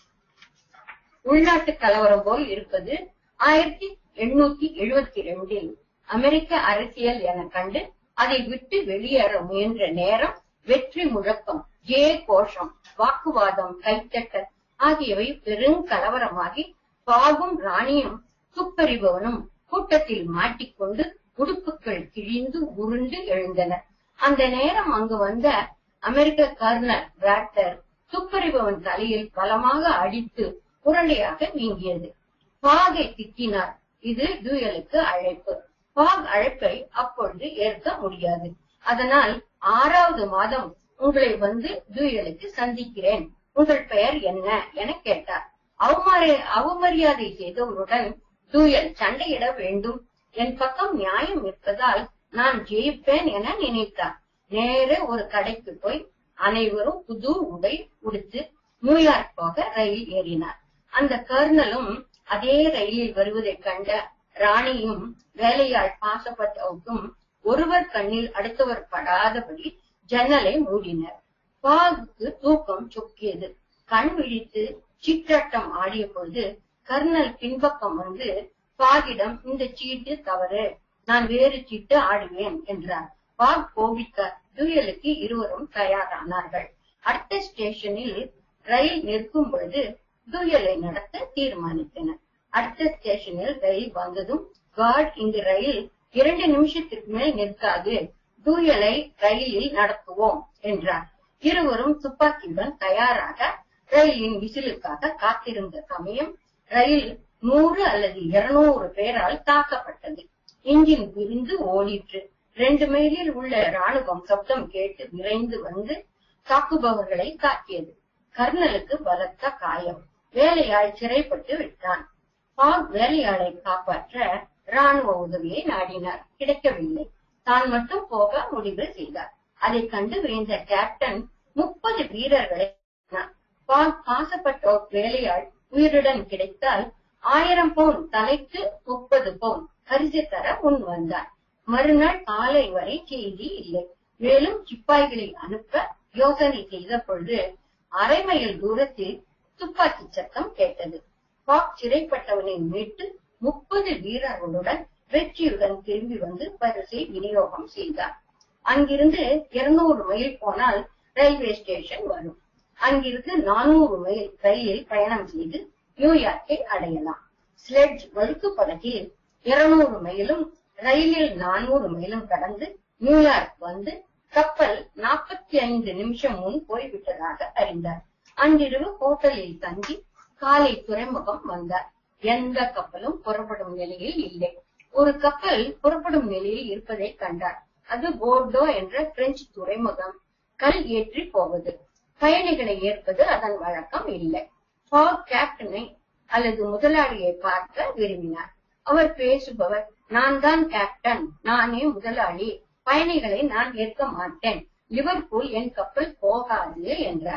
உள்நாட்டு கலவரம் போல் இருப்பது ஆயிரத்தி எண்ணூத்தி எழுபத்தி ரெண்டில் அமெரிக்க அரசியல் என கண்டு அதை விட்டு வெளியேற முயன்ற நேரம் வெற்றி முழக்கம் ஜே கோஷம் வாக்குவாதம் கைத்தட்டல் ஆகியவை பெருங்கலவரமாகி பாகும் ராணியும் துப்பறிபவனும் கூட்டத்தில் மாட்டிக்கொண்டு உடுப்புகள் கிழிந்து உருண்டு எழுந்தனர் அந்த நேரம் அங்கு வந்த அமெரிக்க கர்னல் ராக்டர் துப்பறிபவன் தலையில் பலமாக அடித்து புரளியாக நீங்கியது பாகை திட்டினார் இது டூயலுக்கு அழைப்பு பாக் அழைப்பை அப்பொழுது ஏற்க முடியாது அதனால் ஆறாவது மாதம் உங்களை வந்து டூயலுக்கு சந்திக்கிறேன் உங்கள் பெயர் என்ன என கேட்டார் அவமரி அவமரியாதை செய்தவருடன் டூயல் சண்டையிட வேண்டும் என் பக்கம் நியாயம் இருப்பதால் நான் ஜெயிப்பேன் என நினைத்தார் நேர ஒரு கடைக்கு போய் அனைவரும் புது உடை உடுத்து நியூயார்க் போக ரயில் ஏறினார் அந்த கர்னலும் அதே ரயிலில் வருவதைக் கண்ட ராணியும் வேலையாள் பாசப்பட்டவுக்கும் ஒருவர் கண்ணில் அடுத்தவர் படாதபடி ஜன்னலை மூடினர் பாகுக்கு தூக்கம் சொக்கியது கண் விழித்து சீட்டாட்டம் ஆடிய பொழுது கர்னல் பின்பக்கம் வந்து பாகிடம் இந்த சீட்டு தவறு நான் வேறு சீட்டு ஆடுவேன் என்றார் பாக் கோபித்தார் டூயலுக்கு இருவரும் தயாரானார்கள் அடுத்த ஸ்டேஷனில் ரயில் நிற்கும் பொழுது டூயலை நடத்த தீர்மானித்தனர் அடுத்த ஸ்டேஷனில் ரயில் வந்ததும் காட் இந்த ரயில் இரண்டு நிமிஷத்திற்கு மேல் நிற்காது டூயலை ரயிலில் நடத்துவோம் என்றார் இருவரும் துப்பாக்கியுடன் தயாராக ரயிலின் விசிலுக்காக காத்திருந்த சமயம் ரயில் நூறு அல்லது இருநூறு பேரால் தாக்கப்பட்டது இன்ஜின் விரிந்து ஓடிற்று ரெண்டு மைலில் உள்ள ராணுவம் சப்தம் கேட்டு விரைந்து வந்து தாக்குபவர்களை தாக்கியது கர்னலுக்கு பலத்த காயம் வேலையாள் சிறைப்பட்டு விட்டான் பாக் வேலையாளை காப்பாற்ற ராணுவ உதவியை நாடினார் கிடைக்கவில்லை தான் மட்டும் போக முடிவு செய்தார் அதை கண்டு விரைந்த கேப்டன் முப்பது வீரர்களை அனுப்பினார். பாக் பாசப்பட்டோர் வேலையாள் உயிருடன் கிடைத்தால் ஆயிரம் பவுன் தலைக்கு முப்பது பவுன் பரிசு தர முன் வந்தார் மறுநாள் காலை வரை செய்தி இல்லை மேலும் சிப்பாய்களை அனுப்ப யோசனை செய்த பொழுது அரை மைல் தூரத்தில் துப்பாக்கி சத்தம் கேட்டது பாக் சிறைப்பட்டவனை மீட்டு முப்பது வீரர்களுடன் வெற்றியுடன் திரும்பி வந்து பரிசை விநியோகம் செய்தார் அங்கிருந்து இருநூறு மைல் போனால் ரயில்வே ஸ்டேஷன் வரும் அங்கிருந்து நானூறு மைல் ரயிலில் பயணம் செய்து நியூயார்க்கை அடையலாம் ஸ்லெட்ஜ் வழுக்கு படகில் இருநூறு மைலும் ரயிலில் நானூறு மைலும் கடந்து நியூயார்க் வந்து கப்பல் நாற்பத்தி ஐந்து நிமிஷம் முன் போய்விட்டதாக அறிந்தார் அன்றிரவு ஹோட்டலில் தங்கி காலை துறைமுகம் வந்தார் எந்த கப்பலும் புறப்படும் நிலையில் இல்லை ஒரு கப்பல் புறப்படும் நிலையில் இருப்பதை கண்டார் அது போர்டோ என்ற பிரெஞ்சு துறைமுகம் கல் ஏற்றி போவது பயணிகளை ஏற்பது அதன் வழக்கம் இல்லை ஃபாக் கேப்டனை அல்லது முதலாளியை பார்க்க விரும்பினார் அவர் பேசுபவர் நான் தான் கேப்டன் நானே முதலாளி பயணிகளை நான் ஏற்க மாட்டேன் லிவர்பூல் என் கப்பல் போகாது என்றார்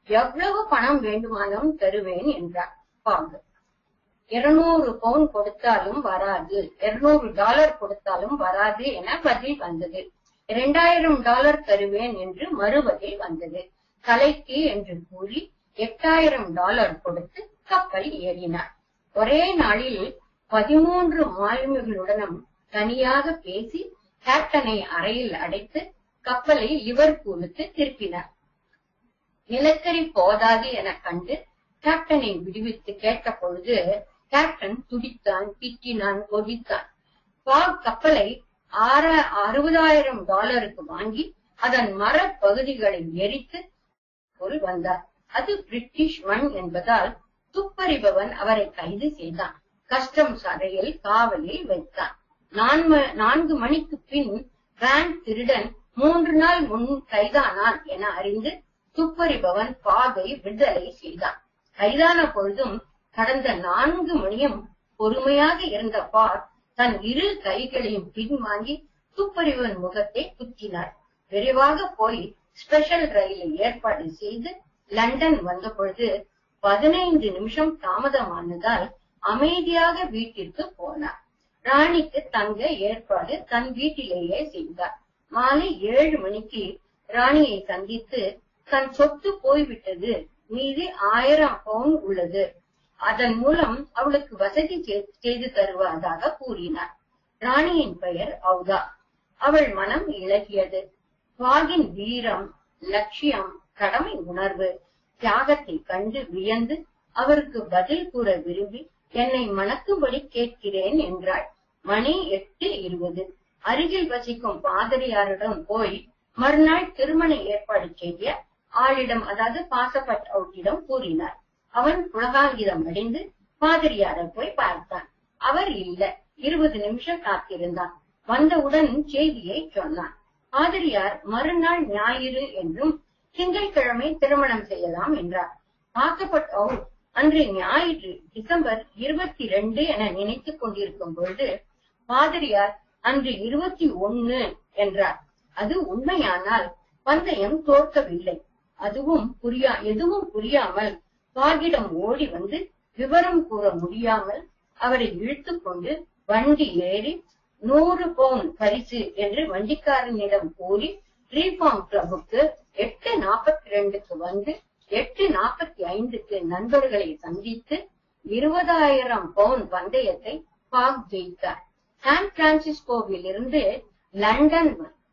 எவ்வளவு பணம் வேண்டுமானாலும் தருவேன் என்றார் பாகு இருநூறு பவுன் கொடுத்தாலும் வராது இருநூறு டாலர் கொடுத்தாலும் வராது என பதில் வந்தது இரண்டாயிரம் டாலர் தருவேன் என்று மறுபதில் வந்தது தலைக்கு என்று கூறி எட்டாயிரம் டாலர் கொடுத்து கப்பல் ஏறினார் ஒரே நாளில் பதிமூன்று மாலுமிகளுடனும் தனியாக பேசி கேப்டனை அறையில் அடைத்து கப்பலை லிவர்பூலுக்கு திருப்பினார் நிலக்கரி போதாது என கண்டு கேப்டனை விடுவித்து கேட்ட பொழுது கேப்டன் துடித்தான் திட்டினான் கொதித்தான் பாக் கப்பலை ஆற அறுபதாயிரம் டாலருக்கு வாங்கி அதன் மர பகுதிகளை எரித்து போல் வந்தார் அது பிரிட்டிஷ் மண் என்பதால் துப்பறிபவன் அவரை கைது செய்தான் கஸ்டம்ஸ் அறையில் காவலில் வைத்தான் நான்கு- நான்கு மணிக்கு பின் பேங்க் திருடன் மூன்று நாள் முன் கைதானான் என அறிந்து துப்பறிபவன் பாகை விடுதலை செய்தான் கைதான பொழுதும் கடந்த நான்கு மணியும் பொறுமையாக இருந்த பார் தன் இரு கைகளையும் பின்வாங்கி துப்பறிவன் முகத்தை குத்தினார் விரைவாக போய் ஸ்பெஷல் ரயிலை ஏற்பாடு செய்து லண்டன் வந்த பொழுது பதினைந்து நிமிஷம் தாமதமானதால் அமைதியாக வீட்டிற்கு போனார் ராணிக்கு தங்க ஏற்பாடு தன் வீட்டிலேயே செய்தார் மாலை ஏழு மணிக்கு ராணியை சந்தித்து தன் சொத்து போய்விட்டது மீதி ஆயிரம் பவுன் உள்ளது அதன் மூலம் அவளுக்கு வசதி செய்- செய்து தருவதாக கூறினார் ராணியின் பெயர் ஔதா அவள் மனம் இழகியது பாகின் வீரம் லட்சியம் கடமை உணர்வு தியாகத்தை கண்டு வியந்து அவருக்கு பதில் கூற விரும்பி என்னை மணக்கும்படி கேட்கிறேன் என்றாள் மணி எட்டு இருபது அருகில் வசிக்கும் பாதிரியாரிடம் போய் மறுநாள் திருமண ஏற்பாடு செய்ய ஆளிடம் அதாவது பாசப்பட் அவுட்டிடம் கூறினார் அவன் புலகாங்கிதம் அடைந்து பாதிரியாரை போய் பார்த்தான் அவர் இல்ல இருபது நிமிஷம் காத்திருந்தான் வந்தவுடன் செய்தியை சொன்னான் பாதிரியார் மறுநாள் ஞாயிறு என்றும் திங்கட்கிழமை திருமணம் செய்யலாம் என்றார் பாசப்பட் அவுட் அன்று ஞாயிறு டிசம்பர் இருபத்தி ரெண்டு என நினைத்துக் கொண்டிருக்கும் பொழுது பாதிரியார் அன்று இருபத்தி ஒன்னு என்றார் அது உண்மையானால் பந்தயம் தோற்கவில்லை அதுவும் புரியா எதுவும் புரியாமல் பாகிடம் ஓடி வந்து விவரம் கூற முடியாமல் அவரை இழுத்துக் கொண்டு வண்டி ஏறி நூறு பவுன் பரிசு என்று வண்டிக்காரனிடம் கூறி ரீஃபார்ம் கிளப்புக்கு எட்டு நாற்பத்தி ரெண்டுக்கு வந்து எட்டு நாற்பத்தி ஐந்துக்கு நண்பர்களை சந்தித்து இருபதாயிரம் பவுன் பந்தயத்தை பாக் ஜெயித்தார் சான் பிரான்சிஸ்கோவில் இருந்து லண்டன்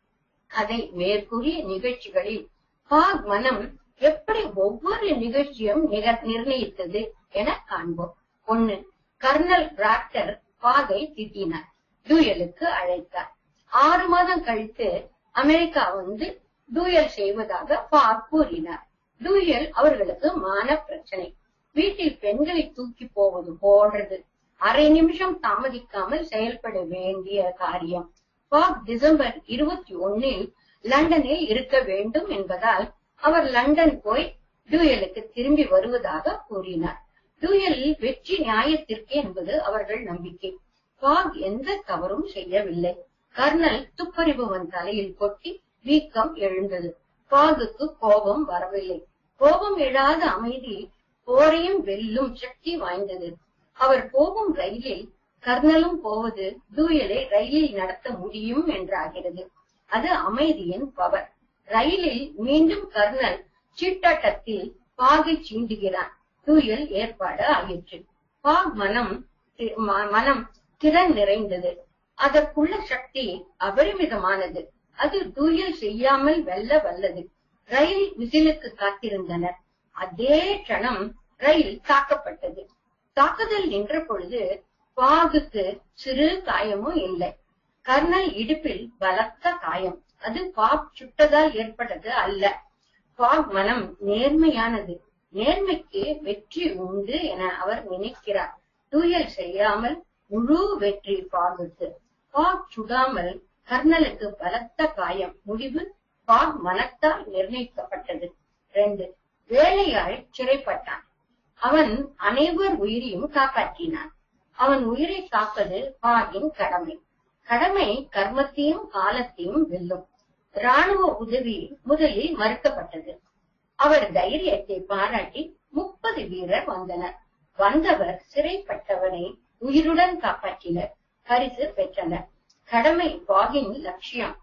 அதை மேற்கூறிய நிகழ்ச்சிகளில் பாக் மனம் எப்படி ஒவ்வொரு நிகழ்ச்சியும் நிக- நிர்ணயித்தது என காண்போம் ஒண்ணு கர்னல் பிராக்டர் பாகை திட்டினார் டூயலுக்கு அழைத்தார் ஆறு மாதம் கழித்து அமெரிக்கா வந்து டூயல் செய்வதாக பாக் கூறினார் டூயல் அவர்களுக்கு மான பிரச்சனை வீட்டில் பெண்களை தூக்கி போவது போன்றது அரை நிமிஷம் தாமதிக்காமல் செயல்பட வேண்டிய காரியம் பாக் டிசம்பர் இருபத்தி ஒன்னில் லண்டனில் இருக்க வேண்டும் என்பதால் அவர் லண்டன் போய் டூயலுக்கு திரும்பி வருவதாக கூறினார் டூயலில் வெற்றி நியாயத்திற்கு என்பது அவர்கள் நம்பிக்கை பாக் எந்த தவறும் செய்யவில்லை கர்னல் துப்பறிபவன் தலையில் கொட்டி வீக்கம் எழுந்தது பாகுக்கு கோபம் வரவில்லை கோபம் எழாத அமைதி போரையும் வெல்லும் சக்தி வாய்ந்தது அவர் போகும் ரயிலில் கர்னலும் போவது டூயலை ரயிலில் நடத்த முடியும் என்றாகிறது அது அமைதியின் பவர் ரயிலில் மீண்டும் கர்னல் சீட்டாட்டத்தில் பாகை சீண்டுகிறான் டூயல் ஏற்பாடு ஆயிற்று பாக் மனம் தி- ம- மனம் திறன் நிறைந்தது அதற்குள்ள சக்தி அபரிமிதமானது அது டூயல் செய்யாமல் வெல்ல வல்லது ரயில் விசிலுக்கு காத்திருந்தனர் அதே க்ஷணம் ரயில் தாக்கப்பட்டது தாக்குதல் நின்ற பொழுது பாகுக்கு சிறு காயமும் இல்லை கர்னல் இடுப்பில் பலத்த காயம் அது பாப் சுட்டதால் ஏற்பட்டது அல்ல பாக் மனம் நேர்மையானது நேர்மைக்கு வெற்றி உண்டு என அவர் நினைக்கிறார் தூயல் செய்யாமல் முழு வெற்றி பாகுக்கு பாக் சுடாமல் கர்னலுக்கு பலத்த காயம் முடிவு பாக் மனத்தால் நிர்ணயிக்கப்பட்டது ரெண்டு வேலையாள் சிறைப்பட்டான் அவன் அனைவர் உயிரையும் காப்பாற்றினான் அவன் உயிரை காப்பது பாகின் கடமை கடமை கர்மத்தையும் காலத்தையும் வெல்லும் ராணுவ உதவி முதலில் மறுக்கப்பட்டது அவர் தைரியத்தை பாராட்டி முப்பது வீரர் வந்தனர் வந்தவர் சிறைப்பட்டவனை உயிருடன் காப்பாற்றினர் பரிசு பெற்றனர் கடமை பாகின் லட்சியம்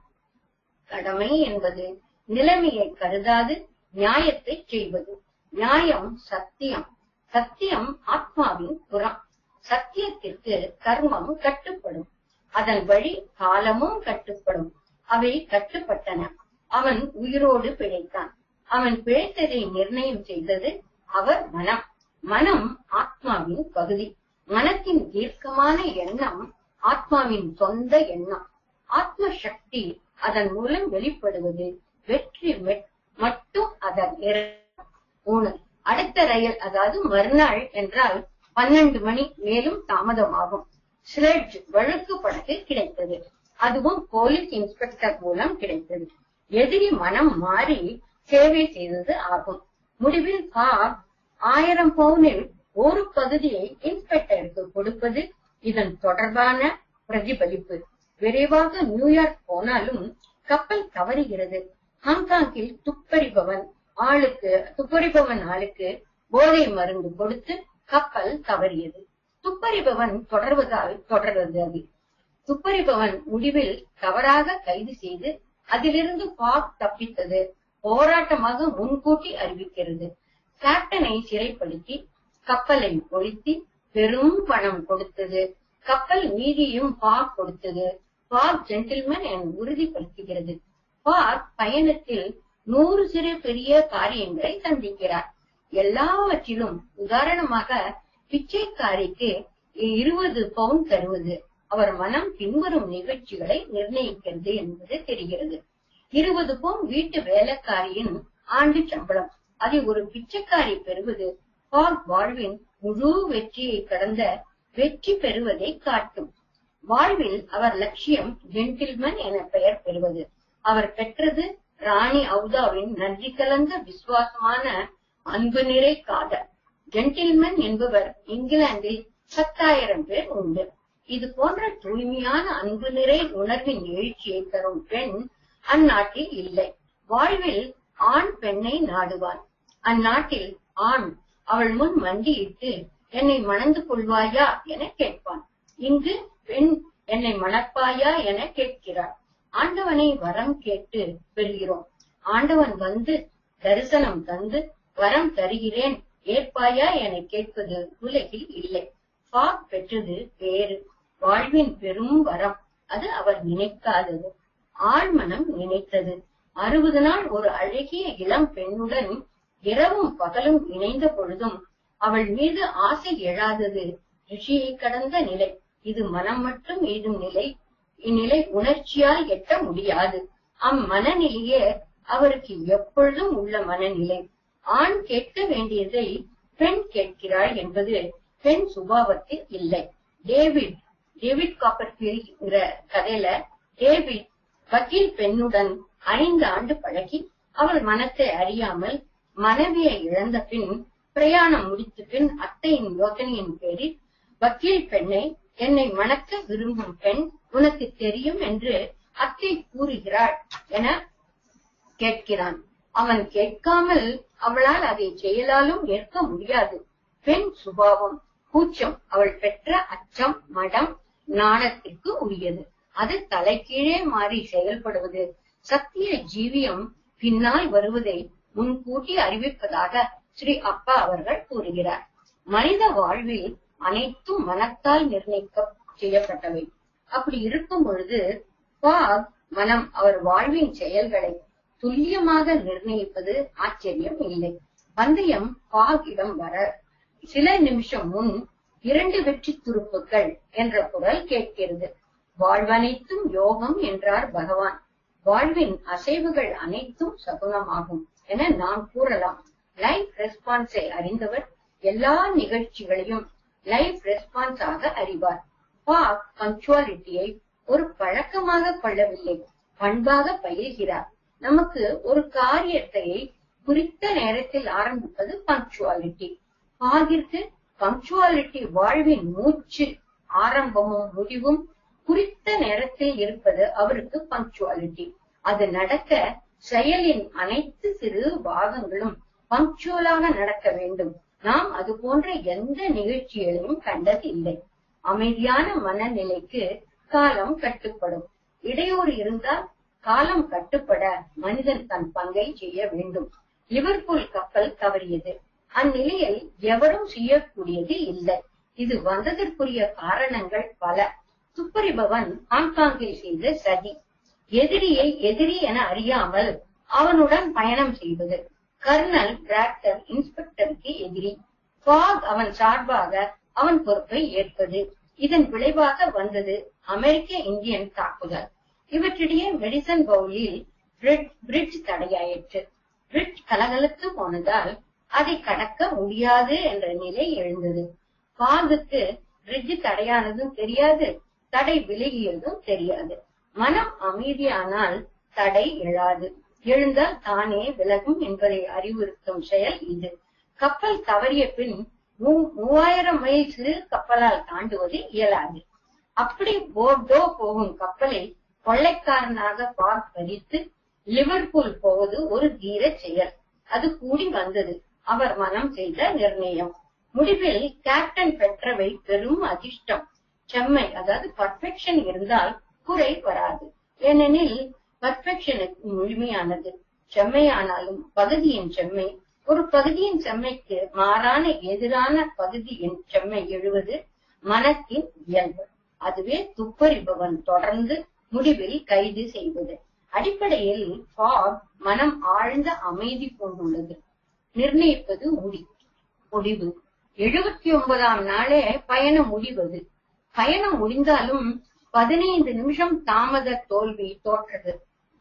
கடமை என்பது நிலைமையை கருதாது நியாயத்தை செய்வது நியாயம் சத்தியம் சத்தியம் ஆத்மாவின் புறம் சத்தியத்திற்கு கர்மம் கட்டுப்படும் அதன் வழி காலமும் கட்டுப்படும் அவை கட்டுப்பட்டன அவன் உயிரோடு பிழைத்தான் அவன் பிழைத்ததை நிர்ணயம் செய்தது அவர் மனம் மனம் ஆத்மாவின் பகுதி மனத்தின் தீர்க்கமான எண்ணம் ஆத்மாவின் சொந்த எண்ணம் ஆத்ம சக்தி அதன் மூலம் வெளிப்படுவது வெற்றி மெட்- மட்டும் அதன் இறை- மூணு அடுத்த ரயில் அதாவது மறுநாள் என்றால் பன்னெண்டு மணி மேலும் தாமதமாகும் ஸ்லெட்ஜ் வழுக்கு படகு கிடைத்தது அதுவும் போலீஸ் இன்ஸ்பெக்டர் மூலம் கிடைத்தது எதிரி மனம் மாறி சேவை செய்தது ஆகும் முடிவில் பாப் ஆயிரம் பவுனில் ஒரு பகுதியை இன்ஸ்பெக்டருக்கு கொடுப்பது இதன் தொடர்பான பிரதிபலிப்பு விரைவாக நியூயார்க் போனாலும் கப்பல் தவறுகிறது ஹாங்காங்கில் துப்பறிபவன் ஆளுக்கு துப்பறிபவன் ஆளுக்கு போதை மருந்து கொடுத்து கப்பல் தவறியது துப்பறிபவன் தொடர்வதால் தொடர்வது அது துப்பறிபவன் முடிவில் தவறாக கைது செய்து அதிலிருந்து பாக் தப்பித்தது போராட்டமாக முன்கூட்டி அறிவிக்கிறது கேப்டனை சிறைப்படுத்தி கப்பலை ஒழித்து பெரும் பணம் கொடுத்தது கப்பல் மீதியும் பாக் கொடுத்தது பாக் ஜென்டில்மேன் என உறுதிப்படுத்துகிறது பாக் பயணத்தில் நூறு சிறு பெரிய காரியங்களை சந்திக்கிறார் எல்லாவற்றிலும் உதாரணமாக பிச்சைக்காரிக்கு இருபது பவுன் தருவது அவர் மனம் பின்வரும் நிகழ்ச்சிகளை நிர்ணயிக்கிறது என்பது தெரிகிறது இருபது பவுன் வீட்டு வேலைக்காரியின் ஆண்டு சம்பளம் அதை ஒரு பிச்சைக்காரி பெறுவது பாக் வாழ்வின் முழு வெற்றியை கடந்த வெற்றி பெறுவதை காட்டும் வாழ்வில் அவர் லட்சியம் ஜென்டில்மேன் என பெயர் பெறுவது அவர் பெற்றது ராணி அவுதாவின் நன்றி கலந்த விசுவாசமான அன்பு நிறை காதல் ஜென்டில்மேன் என்பவர் இங்கிலாந்தில் பத்தாயிரம் பேர் உண்டு இது போன்ற தூய்மையான அன்பு நிறை உணர்வின் எழுச்சியை தரும் பெண் அந்நாட்டில் இல்லை வாழ்வில் ஆண் பெண்ணை நாடுவான் அந்நாட்டில் ஆண் அவள் முன் மண்டியிட்டு என்னை மணந்து கொள்வாயா என கேட்பான் இங்கு பெண் என்னை மணப்பாயா என கேட்கிறார் ஆண்டவனை வரம் கேட்டு பெறுகிறோம் ஆண்டவன் வந்து தரிசனம் தந்து வரம் தருகிறேன் ஏற்பாயா என கேட்பது உலகில் இல்லை பாக் பெற்றது வேறு வாழ்வின் பெரும் வரம் அது அவர் நினைக்காதது ஆழ்மனம் நினைத்தது அறுபது நாள் ஒரு அழகிய இளம் பெண்ணுடன் இரவும் பகலும் இணைந்த பொழுதும் அவள் மீது ஆசை எழாதது ரிஷியை கடந்த நிலை இது மனம் மட்டும் எய்தும் நிலை இந்நிலை உணர்ச்சியால் எட்ட முடியாது அம்மனநிலையே அவருக்கு எப்பொழுதும் உள்ள மனநிலை ஆண் கேட்க வேண்டியதை பெண் கேட்கிறாள் என்பது பெண் சுபாவத்தில் இல்லை டேவிட் டேவிட் காப்பர்ஃபீல்ட்ங்கிற கதையில டேவிட் வக்கீல் பெண்ணுடன் ஐந்து ஆண்டு பழகி அவள் மனத்தை அறியாமல் மனைவியை இழந்த பின் பிரயாணம் முடித்த பின் அத்தையின் யோசனையின் பேரில் வக்கீல் பெண்ணை என்னை மணக்க விரும்பும் பெண் உனக்கு தெரியும் என்று அத்தை கூறுகிறாள் என கேட்கிறான் அவன் கேட்காமல் அவளால் அதை செயலாலும் ஏற்க முடியாது பெண் சுபாவம் கூச்சம் அவள் பெற்ற அச்சம் மடம் நாணத்திற்கு உரியது அது தலைகீழே மாறி செயல்படுவது சத்திய ஜீவியம் பின்னால் வருவதை முன்கூட்டி அறிவிப்பதாக ஸ்ரீ அப்பா அவர்கள் கூறுகிறார் மனித வாழ்வில் அனைத்தும் மனத்தால் நிர்ணயிக்க செய்யப்பட்டவை அப்படி இருக்கும் பொழுது பாக் மனம் அவர் வாழ்வின் செயல்களை துல்லியமாக நிர்ணயிப்பது ஆச்சரியம் இல்லை பந்தயம் பாகிடம் வர சில நிமிஷம் முன் இரண்டு வெற்றி துருப்புக்கள் என்ற குரல் கேட்கிறது வாழ்வனைத்தும் யோகம் என்றார் பகவான் வாழ்வின் அசைவுகள் அனைத்தும் சகுனமாகும் என நாம் கூறலாம் லைஃப் ரெஸ்பான்ஸை அறிந்தவர் எல்லா நிகழ்ச்சிகளையும் லைஃப் ரெஸ்பான்ஸ் ஆக அறிவார் பாக் பங்க்சுவாலிட்டியை ஒரு பழக்கமாக கொள்ளவில்லை பண்பாக பயில்கிறார் நமக்கு ஒரு காரியத்தை குறித்த நேரத்தில் ஆரம்பிப்பது பங்க்சுவாலிட்டி பாகிற்கு பங்க்சுவாலிட்டி வாழ்வின் மூச்சு ஆரம்பமும் முடிவும் குறித்த நேரத்தில் இருப்பது அவருக்கு பங்க்சுவாலிட்டி அது நடக்க செயலின் அனைத்து சிறு பாகங்களும் பங்க்சுவலாக நடக்க வேண்டும் நாம் அது போன்ற எந்த நிகழ்ச்சிகளையும் கண்டது இல்லை அமைதியான மனநிலைக்கு காலம் கட்டுப்படும் இடையூறு இருந்தால் காலம் கட்டுப்பட மனிதன் தன் பங்கை செய்ய வேண்டும் லிவர்பூல் கப்பல் தவறியது அந்நிலையில் எவரும் செய்யக்கூடியது இல்லை இது வந்ததற்குரிய காரணங்கள் பல துப்பறிபவன் ஹாங்காங்கில் செய்த சதி எதிரியை எதிரி என அறியாமல் அவனுடன் பயணம் செய்வது கர்னல் டிராக்டர் இன்ஸ்பெக்டருக்கு எதிரி ஃபாக் அவன் சார்பாக அவன் பொறுப்பை ஏற்பது இதன் விளைவாக வந்தது அமெரிக்க இந்தியன் தாக்குதல் இவற்றிடையே மெடிசன் பவுலில் பிரிட்ஜ் தடையாயிற்று பிரிட்ஜ் கலகலத்து போனதால் அதை கடக்க முடியாது என்ற நிலை எழுந்தது பாகுக்கு பிரிட்ஜ் தடையானதும் தெரியாது தடை விலகியதும் தெரியாது மனம் அமைதியானால் தடை எழாது எழுந்தால் தானே விலகும் என்பதை அறிவுறுத்தும் செயல் இது கப்பல் தவறிய பின் மூவாயிரம் மைல் சிறு கப்பலால் தாண்டுவது இயலாது அப்படி போர்டோ போகும் கப்பலை கொள்ளைக்காரனாக பாக் பறித்து லிவர்பூல் போவது ஒரு தீர செயல் அது கூடி வந்தது அவர் மனம் செய்த நிர்ணயம் முடிவில் கேப்டன் பெற்றவை பெரும் அதிர்ஷ்டம் செம்மை அதாவது பர்ஃபெக்ஷன் இருந்தால் குறை வராது ஏனெனில் பர்ஃபெக்ஷனுக்கு முழுமையானது செம்மையானாலும் பகுதியின் செம்மை ஒரு பகுதியின் செம்மைக்கு மாறான எதிரான பகுதியின் செம்மை எழுவது மனத்தின் இயல்பு அதுவே துப்பறிபவன் தொடர்ந்து முடிவில் கைது செய்வது அடிப்படையில் ஃபாக் மனம் ஆழ்ந்த அமைதி கொண்டுள்ளது நிர்ணயிப்பது முடி முடிவு எழுபத்தி ஒன்பதாம் நாளே பயணம் முடிவது பயணம் முடிந்தாலும் பதினைந்து நிமிஷம் தாமத தோல்வி தோற்றது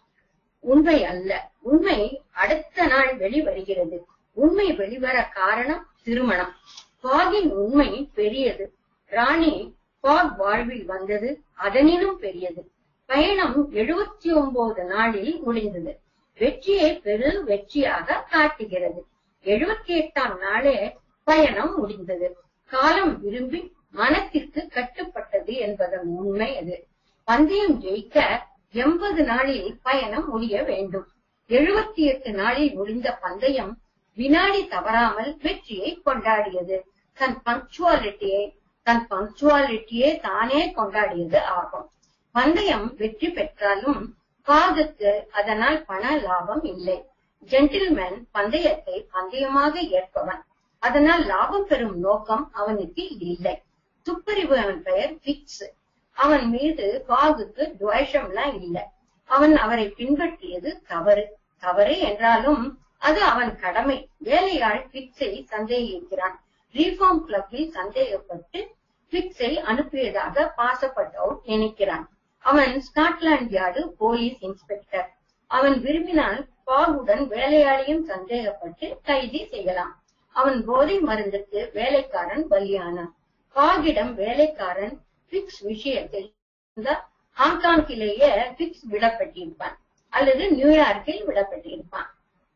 உண்மை அல்ல உண்மை அடுத்த நாள் வெளிவருகிறது உண்மை வெளிவர காரணம் திருமணம் பாகின் உண்மை பெரியது ராணி பாக் வாழ்வில் வந்தது அதனினும் பெரியது பயணம் எழுபத்தி ஒன்பது நாளில் முடிந்தது வெற்றியை பெரு வெற்றியாக காட்டுகிறது எழுபத்தி எட்டாம் நாளே பயணம் முடிந்தது காலம் விரும்பி மனத்திற்கு கட்டுப்பட்டது என்பதன் உண்மை அது பந்தயம் ஜெயிக்க எண்பது நாளில் பயணம் முடிய வேண்டும் எழுபத்தி எட்டு நாளில் முடிந்த பந்தயம் வினாடி தவறாமல் வெற்றியை கொண்டாடியது தன் பங்க்சுவாலிட்டியை தன் பங்க்சுவாலிட்டியே தானே கொண்டாடியது ஆகும் பந்தயம் வெற்றி பெற்றாலும் பாகுக்கு அதனால் பண லாபம் இல்லை ஜென்டில்மேன் பந்தயத்தை பந்தயமாக ஏற்பவன் அதனால் லாபம் பெறும் நோக்கம் அவனுக்கு இல்லை துப்பறிவு அவன் பெயர் பிக்ஸ் அவன் மீது பாகுக்கு துவேஷம்லாம் இல்லை அவன் அவரை பின்பற்றியது தவறு தவறு என்றாலும் அது அவன் கடமை வேலையாள் பிக்ஸை சந்தேகிக்கிறான் ரீஃபார்ம் கிளப்பில் சந்தேகப்பட்டு பிக்ஸை அனுப்பியதாக பாசப்பட்டவுட் நினைக்கிறான் அவன் ஸ்காட்லாந்து யார்டு போலீஸ் இன்ஸ்பெக்டர் அவன் விரும்பினால் பாகுடன் வேலையாளையும் சந்தேகப்பட்டு கைது செய்யலாம் அவன் போதை மருந்துக்கு வேலைக்காரன் பலியானான் பாகிடம் வேலைக்காரன் பிக்ஸ் விஷயத்தில் ஹாங்காங்கிலேயே பிக்ஸ் விடப்பட்டிருப்பான் அல்லது நியூயார்க்கில் விடப்பட்டிருப்பான்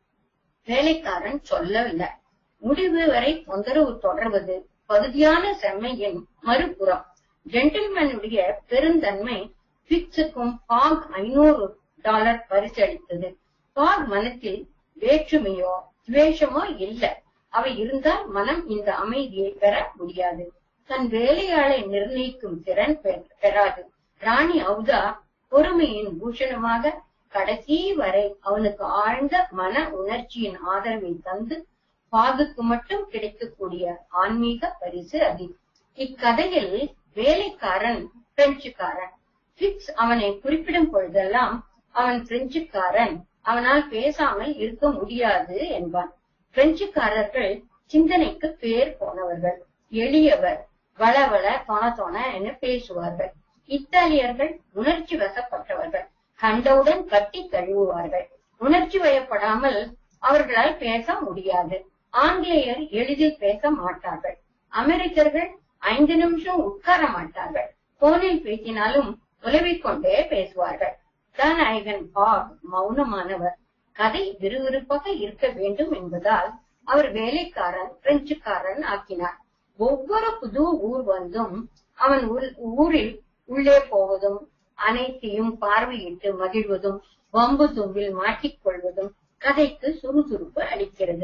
வேலைக்காரன் சொல்லவில்லை முடிவு வரை தொந்தரவு தொடர்வது பகுதியான செம்மையின் மறுபுறம் ஜென்டில்மேனுடைய பெருந்தன்மை பிக்ஸுக்கும் பாக் ஐநூறு டாலர் பரிசளித்தது பாக் மனத்தில் வேற்றுமையோ துவேஷமோ இல்ல அவை இருந்தால் மனம் இந்த அமைதியை பெற முடியாது தன் வேலையாளை நிர்ணயிக்கும் திறன் பெறாது ராணி அவுதா பொறுமையின் பூஷணமாக கடைசி வரை அவனுக்கு ஆழ்ந்த மன உணர்ச்சியின் ஆதரவை தந்து பாகுக்கு மட்டும் கிடைக்கக்கூடிய ஆன்மீக பரிசு அது இக்கதையில் வேலைக்காரன் பிரெஞ்சுக்காரன் பிக்ஸ் அவனை குறிப்பிடும் பொழுதெல்லாம் அவன் பிரெஞ்சுக்காரன் அவனால் பேசாமல் இருக்க முடியாது என்பான் பிரெஞ்சுக்காரர்கள் சிந்தனைக்கு பேர் போனவர்கள் எளியவர் வளவள தொண தொண என பேசுவார்கள் இத்தாலியர்கள் உணர்ச்சி வசப்பட்டவர்கள் கண்டவுடன் கட்டி கழுவுவார்கள் உணர்ச்சி வயப்படாமல் அவர்களால் பேச முடியாது ஆங்கிலேயர் எளிதில் பேச மாட்டார்கள் அமெரிக்கர்கள் ஐந்து நிமிஷம் உட்கார மாட்டார்கள் போனில் பேசினாலும் உலவிக் கொண்டே பேசுவார்கள் கதாநாயகன் பாப் மௌனமானவர் கதை விறுவிறுப்பாக இருக்க வேண்டும் என்பதால் அவர் வேலைக்காரன் பிரெஞ்சுக்காரன் ஆக்கினார் ஒவ்வொரு புது ஊர் வந்தும் அவன் ஊரில் உள்ளே போவதும் அனைத்தையும் பார்வையிட்டு மகிழ்வதும் வம்பு தும்பில் மாட்டிக்கொள்வதும் கதைக்கு சுறுசுறுப்பு அளிக்கிறது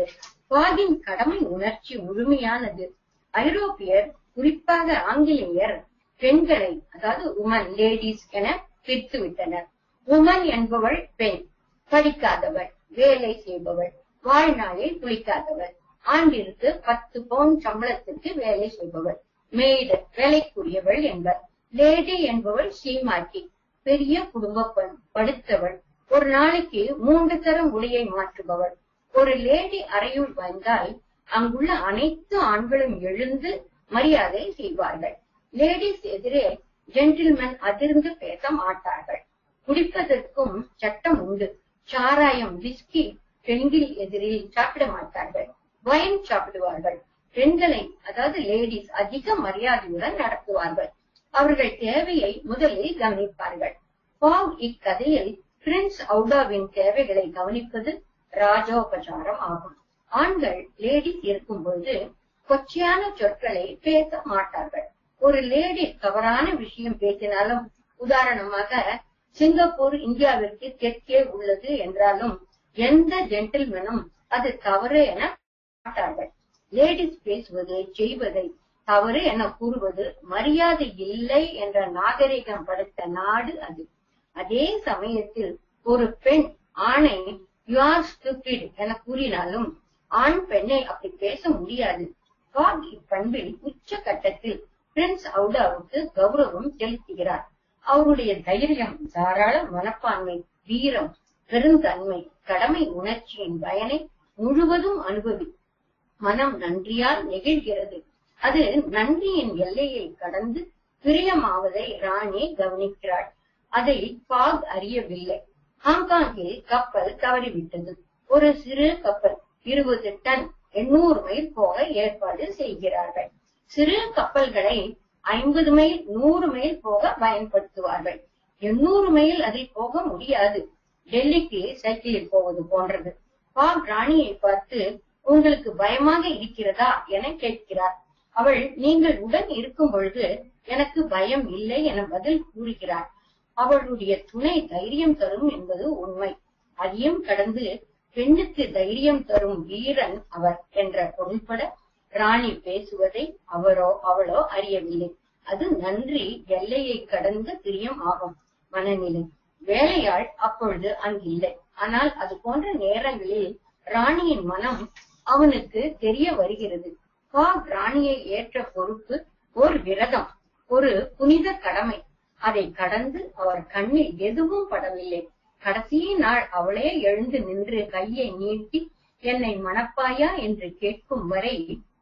பாகின் கடமை உணர்ச்சி முழுமையானது ஐரோப்பியர் குறிப்பாக ஆங்கிலேயர் பெண்களை அதாவது உமன் லேடிஸ் என பிரித்து விட்டனர் உமன் என்பவள் பெண் படிக்காதவள் வேலை செய்பவள் வாழ்நாளில் குளிக்காதவள் ஆண்டிற்கு பத்து பவுன் சம்பளத்திற்கு வேலை செய்பவள் மேய்டு வேலைக்குரியவள் என்பர் லேடி என்பவள் சீமாட்டி பெரிய குடும்ப பெண் படுத்தவள் ஒரு நாளைக்கு மூன்று தரம் உடையை மாற்றுபவள் ஒரு லேடி அறையுள் வந்தால் அங்குள்ள அனைத்து ஆண்களும் எழுந்து மரியாதை செய்வார்கள் லேடிஸ் எதிரே ஜென்டில்மேன் அதிர்ந்து பேச மாட்டார்கள் குடிப்பதற்கும் சட்டம் உண்டு சாராயம் விஸ்கி பெண்கள் எதிரில் சாப்பிட மாட்டார்கள் வைன் சாப்பிடுவார்கள் பெண்களை அதாவது லேடிஸ் அதிக மரியாதையுடன் நடத்துவார்கள் அவர்கள் தேவையை முதலில் கவனிப்பார்கள் பாவ் இக்கதையில் பிரின்ஸ் அவுடாவின் தேவைகளை கவனிப்பது ராஜோபசாரம் ஆகும் ஆண்கள் லேடிஸ் இருக்கும் பொழுது கொச்சையான சொற்களை பேச மாட்டார்கள் ஒரு லேடி தவறான விஷயம் பேசினாலும் உதாரணமாக சிங்கப்பூர் இந்தியாவிற்கு தெற்கே உள்ளது என்றாலும் எந்த ஜென்டில்மேனும் அது தவறு என மாட்டார்கள் லேடிஸ் பேசுவது செய்வதை தவறு என கூறுவது மரியாதை இல்லை என்ற நாகரிகம் படைத்த நாடு அது அதே சமயத்தில் ஒரு பெண் ஆணை யூ ஆர் ஸ்டூபிட் என கூறினாலும் ஆண் பெண்ணை அப்படி பேச முடியாது காக் இப்பண்பில் உச்ச கட்டத்தில் பிரின்ஸ் அவுடாவுக்கு கௌரவம் செலுத்துகிறார் அவருடைய தைரியம் தாராள மனப்பான்மை வீரம் பெருந்தன்மை கடமை உணர்ச்சியின் பயனை முழுவதும் அனுபவி மனம் நன்றியால் நெகிழ்கிறது அது நன்றியின் எல்லையை கடந்து பிரியமாவதை ராணி கவனிக்கிறாள் அதை பாக் அறியவில்லை ஹாங்காங்கில் கப்பல் தவறிவிட்டது ஒரு சிறு கப்பல் இருபது டன் எண்ணூறு மைல் போக ஏற்பாடு செய்கிறார்கள் சிறு கப்பல்களை ஐம்பது மைல் நூறு மைல் போக பயன்படுத்துவார்கள் எண்ணூறு மைல் அதில் போக முடியாது டெல்லிக்கு சைக்கிளில் போவது போன்றது பாக் ராணியை பார்த்து உங்களுக்கு பயமாக இருக்கிறதா என கேட்கிறார் அவள் நீங்கள் உடன் இருக்கும் பொழுது எனக்கு பயம் இல்லை என பதில் கூறுகிறார் அவளுடைய துணை தைரியம் தரும் என்பது உண்மை அதையும் கடந்து பெண்ணுக்கு தைரியம் தரும் வீரன் அவர் என்ற பொருள்பட ராணி பேசுவதை அவரோ அவளோ அறியவில்லை அது நன்றி எல்லையை கடந்த பிரியம் ஆகும் மனநிலை வேலையாள் அப்பொழுது அங்கில்லை ஆனால் அது போன்ற நேரங்களில் ராணியின் மனம் அவனுக்கு தெரிய வருகிறது காக் ராணியை ஏற்ற பொறுப்பு ஒரு விரதம் ஒரு புனித கடமை அதை கடந்து அவர் கண்ணில் எதுவும் படவில்லை கடைசி நாள் அவளே எழுந்து நின்று கையை நீட்டி என்னை மணப்பாயா என்று கேட்கும் வரை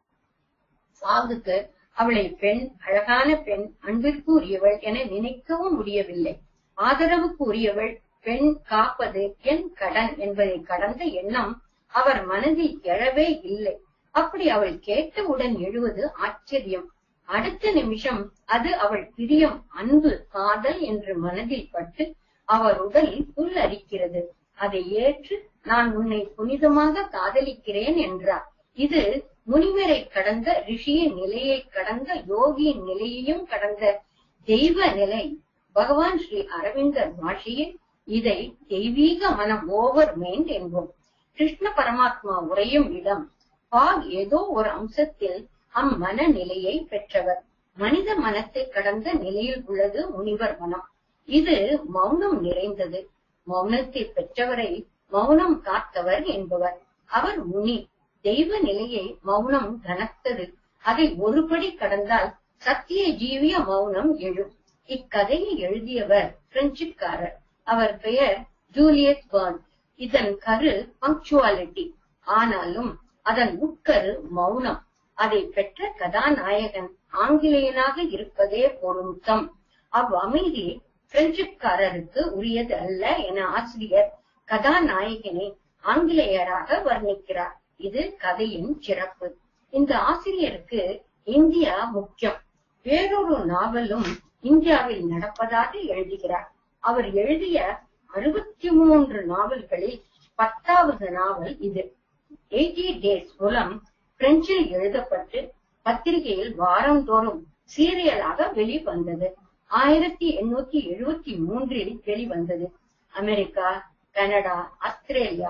சாகுக்கு அவளை பெண் அழகான பெண் அன்பிற்கு உரியவள் என நினைக்கவும் முடியவில்லை ஆதரவுக்கு உரியவள் பெண் காப்பது என் கடன் என்பதை கடந்த எண்ணம் அவர் மனதில் எழவே இல்லை அப்படி அவள் கேட்டவுடன் எழுவது ஆச்சரியம் அடுத்த நிமிஷம் அது அவள் பிரியம் அன்பு காதல் என்று மனதில் பட்டு அவர் உடல் புல் அரிக்கிறது அதை ஏற்று நான் உன்னை புனிதமாக காதலிக்கிறேன் என்றார் இது முனிவரை கடந்த ரிஷியின் நிலையை கடந்த யோகியின் நிலையையும் கடந்த தெய்வ நிலை பகவான் ஸ்ரீ அரவிந்தர் பாஷையில் இதை தெய்வீக மனம் ஓவர் மைண்ட் என்போம் கிருஷ்ண பரமாத்மா உரையும் இடம் பாக் ஏதோ ஒரு அம்சத்தில் அம்மன நிலையை பெற்றவர் மனித மனத்தை கடந்த நிலையில் உள்ளது முனிவர் மனம் இது மௌனம் நிறைந்தது மௌனத்தை பெற்றவரை மௌனம் காத்தவர் என்பவர் அவர் முனி தெய்வ நிலையை மௌனம் கனத்தது அதை ஒருபடி கடந்தால் சத்திய ஜீவிய மௌனம் எழும் இக்கதையை எழுதியவர் பிரெஞ்சுக்காரர் அவர் பெயர் ஜூலியஸ் பர்ன் இதன் கரு பங்க்சுவாலிட்டி ஆனாலும் அதன் உட்கரு மௌனம் அதை பெற்ற கதாநாயகன் ஆங்கிலேயனாக இருப்பதே பொருத்தம் அவ்வமைதி பிரெஞ்சுக்காரருக்கு உரியது அல்ல என ஆசிரியர் கதாநாயகனை ஆங்கிலேயராக வர்ணிக்கிறார் இது கதையின் சிறப்பு இந்த ஆசிரியருக்கு இந்தியா முக்கியம் வேறொரு நாவலும் இந்தியாவில் நடப்பதாக எழுதுகிறார் அவர் எழுதிய அறுபத்தி மூன்று நாவல்களில் பத்தாவது நாவல் இது எயிட்டி டேஸ் மூலம் பிரெஞ்சில் எழுதப்பட்டு பத்திரிகையில் வாரந்தோறும் சீரியலாக வெளிவந்தது ஆயிரத்தி எண்ணூத்தி எழுபத்தி மூன்றில் வெளிவந்தது America Canada Australia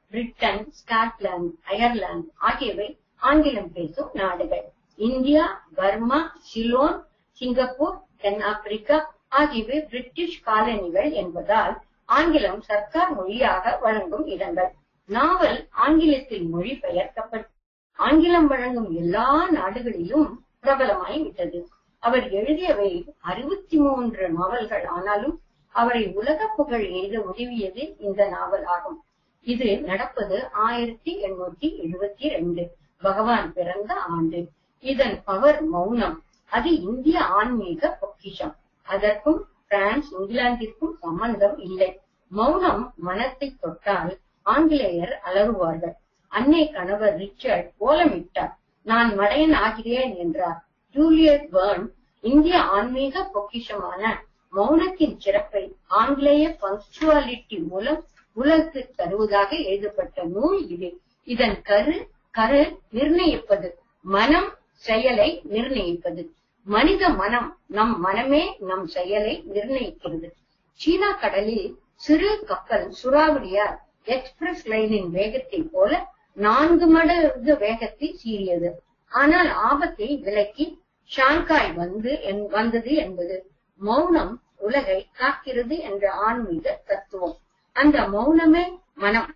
Britain Scotland Ireland ஆகியவை ஆங்கிலம் பேசும் நாடுகள் இந்தியா பர்மா சிலோன் சிங்கப்பூர் தென்னாப்பிரிக்கா ஆகியவை பிரிட்டிஷ் காலனிகள் என்பதால் ஆங்கிலம் சர்க்கார் மொழியாக வழங்கும் இடங்கள் நாவல் ஆங்கிலத்தில் மொழிபெயர்க்கப்பட்டு ஆங்கிலம் வழங்கும் எல்லா நாடுகளிலும் பிரபலமாய் விட்டது அவர் எழுதியவை அறுபத்தி மூன்று நாவல்கள் ஆனாலும் அவரை உலக புகழ் எழுத உதவியது இந்த நாவல் ஆகும் இது நடப்பது ஆயிரத்தி எண்ணூத்தி எழுபத்தி ரெண்டு பகவான் பிறந்த ஆண்டு இதன் பவர் மௌனம் அது இந்திய ஆன்மீக பொக்கிஷம் அதற்கும் பிரான்ஸ் இங்கிலாந்திற்கும் சம்பந்தம் இல்லை மௌனம் மனத்தை தொட்டால் ஆங்கிலேயர் அலறுவார்கள் அன்னை கணவர் ரிச்சர்ட் ஓலமிட்டார் நான் மடையன் ஆகிறேன் என்றார் ஜூலியட் பர்ன் இந்திய ஆன்மீக பொக்கிஷமான மௌனத்தின் சிறப்பை ஆங்கிலேய பங்க்சுவாலிட்டி மூலம் உலகுக்கு தருவதாக எழுதப்பட்ட நூல் இது இதன் கரு கரு நிர்ணயிப்பது மனம் செயலை நிர்ணயிப்பது மனித மனம் நம் மனமே நம் செயலை நிர்ணயிக்கிறது சீனா கடலில் சிறு கப்பல் சுறாவளியார் எக்ஸ்பிரஸ் லைனின் வேகத்தை போல நான்கு மடங்கு வேகத்தில் சீறியது ஆனால் ஆபத்தை விலக்கி ஷாங்காய் வந்து என்- வந்தது என்பது மௌனம் உலகை காக்கிறது என்ற ஆன்மீக தத்துவம் அந்த மௌனமே மனம்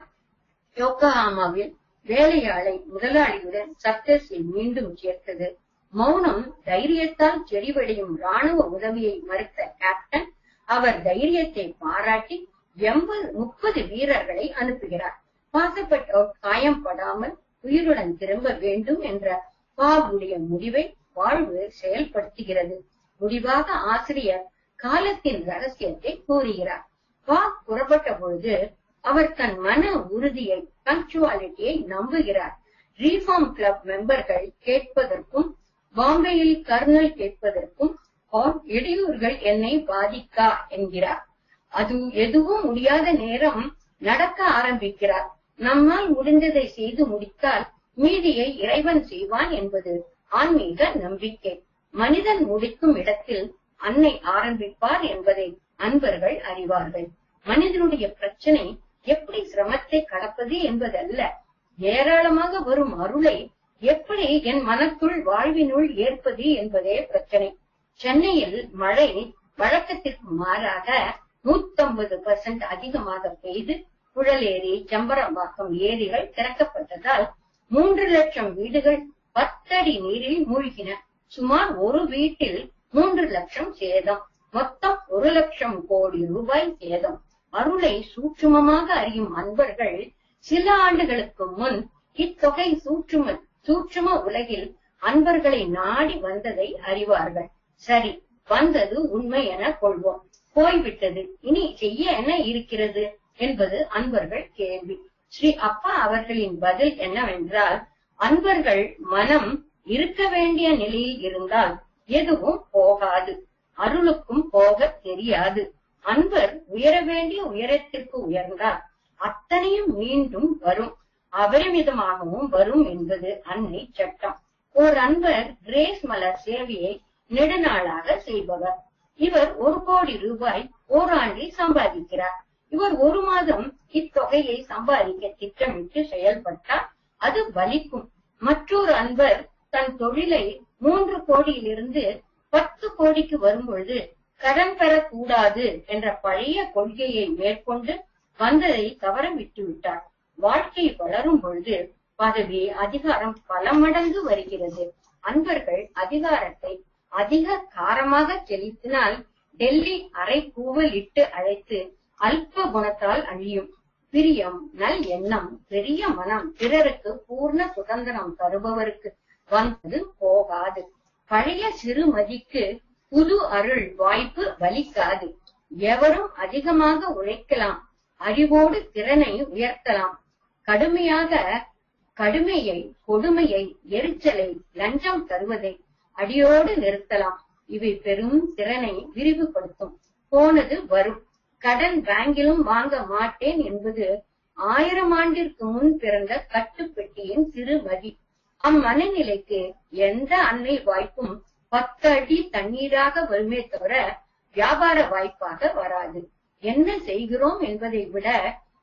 யோகாமாவில் வேலையாளை முதலாளியுடன் சக்சஸில் மீண்டும் சேர்த்தது மௌனம் தைரியத்தால் செறிவடையும் ராணுவ உதவியை மறுத்த கேப்டன் அவர் தைரியத்தை பாராட்டி எண்பது முப்பது வீரர்களை அனுப்புகிறார் பாசப்பட்டோர் காயம்படாமல் உயிருடன் திரும்ப வேண்டும் என்ற பாபுடைய முடிவை வாழ்வு செயல்படுத்துகிறது முடிவாக ஆசிரியர் காலத்தின் ரகசியத்தை கூறுகிறார் பா புறப்பட்ட பொழுது அவர் தன் மன உறுதியை பங்க்சுவாலிட்டியை நம்புகிறார் ரீஃபார்ம் கிளப் மெம்பர்கள் கேட்பதற்கும் பாம்பேயில் கர்னல் கேட்பதற்கும் "ஆம், இடையூறுகள் என்னை பாதிக்கா என்கிறார் அது எதுவும் முடியாத நேரம் நடக்க ஆரம்பிக்கிறார் நம்மால் முடிந்ததை செய்து முடித்தால் மீதியை இறைவன் செய்வான் என்பது ஆன்மீக நம்பிக்கை மனிதன் முடிக்கும் இடத்தில் அன்னை ஆரம்பிப்பார் என்பதை அன்பர்கள் அறிவார்கள் மனிதனுடைய பிரச்சனை எப்படி சிரமத்தை கடப்பது என்பதல்ல ஏராளமாக வரும் அருளை எப்படி என் மனத்துள் வாழ்வினுள் ஏற்பது என்பதே பிரச்சனை சென்னையில் மழை வழக்கத்திற்கு மாறாக நூத்தம்பது பர்சன்ட் அதிகமாக பெய்து புழலேரி செம்பரம்பாக்கம் ஏரிகள் திறக்கப்பட்டதால் மூன்று லட்சம் வீடுகள் பத்தடி நீரில் மூழ்கின சுமார் ஒரு வீட்டில் மூன்று லட்சம் சேதம் மொத்தம் ஒரு லட்சம் கோடி ரூபாய் சேதம் அருளை சூட்சுமமாக அறியும் அன்பர்கள் சில ஆண்டுகளுக்கு முன் இத்தொகை சூட்சும சூட்சும உலகில் அன்பர்களை நாடி வந்ததை அறிவார்கள் சரி வந்தது உண்மை என கொள்வோம் போய்விட்டது இனி செய்ய என்ன இருக்கிறது என்பது அன்பர்கள் கேள்வி ஸ்ரீ அப்பா அவர்களின் பதில் என்னவென்றால் அன்பர்கள் மனம் இருக்க வேண்டிய நிலையில் இருந்தால் எதுவும் போகாது அருளுக்கும் போக தெரியாது அன்பர் உயர வேண்டிய உயரத்திற்கு உயர்ந்தால் அத்தனையும் மீண்டும் வரும் அபரிமிதமாகவும் வரும் என்பது அன்னை சட்டம் ஓர் அன்பர் கிரேஸ் மலர் சேவையை நெடுநாளாக செய்பவர் இவர் ஒரு கோடி ரூபாய் ஓராண்டில் சம்பாதிக்கிறார் இவர் ஒரு மாதம் இத்தொகையை சம்பாதிக்க திட்டமிட்டு செயல்பட்டால் அது பலிக்கும் மற்றொரு அன்பர் தன் தொழிலை மூன்று கோடியிலிருந்து பத்து கோடிக்கு வரும்பொழுது கடன் பெறக்கூடாது என்ற பழைய கொள்கையை மேற்கொண்டு வந்ததை தவற விட்டு விட்டார் வாழ்க்கை வளரும் பொழுது பதவி அதிகாரம் பல மடங்கு வருகிறது அன்பர்கள் அதிகாரத்தை அதிக காரமாக செலுத்தினால் டெல்லி அரை கூவல் இட்டு அழைத்து அல்ப குணத்தால் அழியும் பிரியம் நல் எண்ணம் பெரிய மனம் பிறருக்கு பூர்ண சுதந்திரம் தருபவருக்கு வந்தது போகாது பழைய சிறுமதிக்கு புது அருள் வாய்ப்பு வலிக்காது எவரும் அதிகமாக உழைக்கலாம் அறிவோடு திறனை உயர்த்தலாம் கடுமையாக கடுமையை கொடுமையை எரிச்சலை லஞ்சம் தருவதை அடியோடு நிறுத்தலாம் இவை பெரும் திறனை விரிவுபடுத்தும் போனது வரும் கடன் பேங்கிலும் வாங்க மாட்டேன் என்பது ஆயிரம் ஆண்டிற்கு முன் பிறந்த கட்டுப்பெட்டியின் சிறுமதி அம்மனநிலைக்கு எந்த அன்னை வாய்ப்பும் பத்து அடி தண்ணீராக வருமே தவிர வியாபார வாய்ப்பாக வராது என்ன செய்கிறோம் என்பதை விட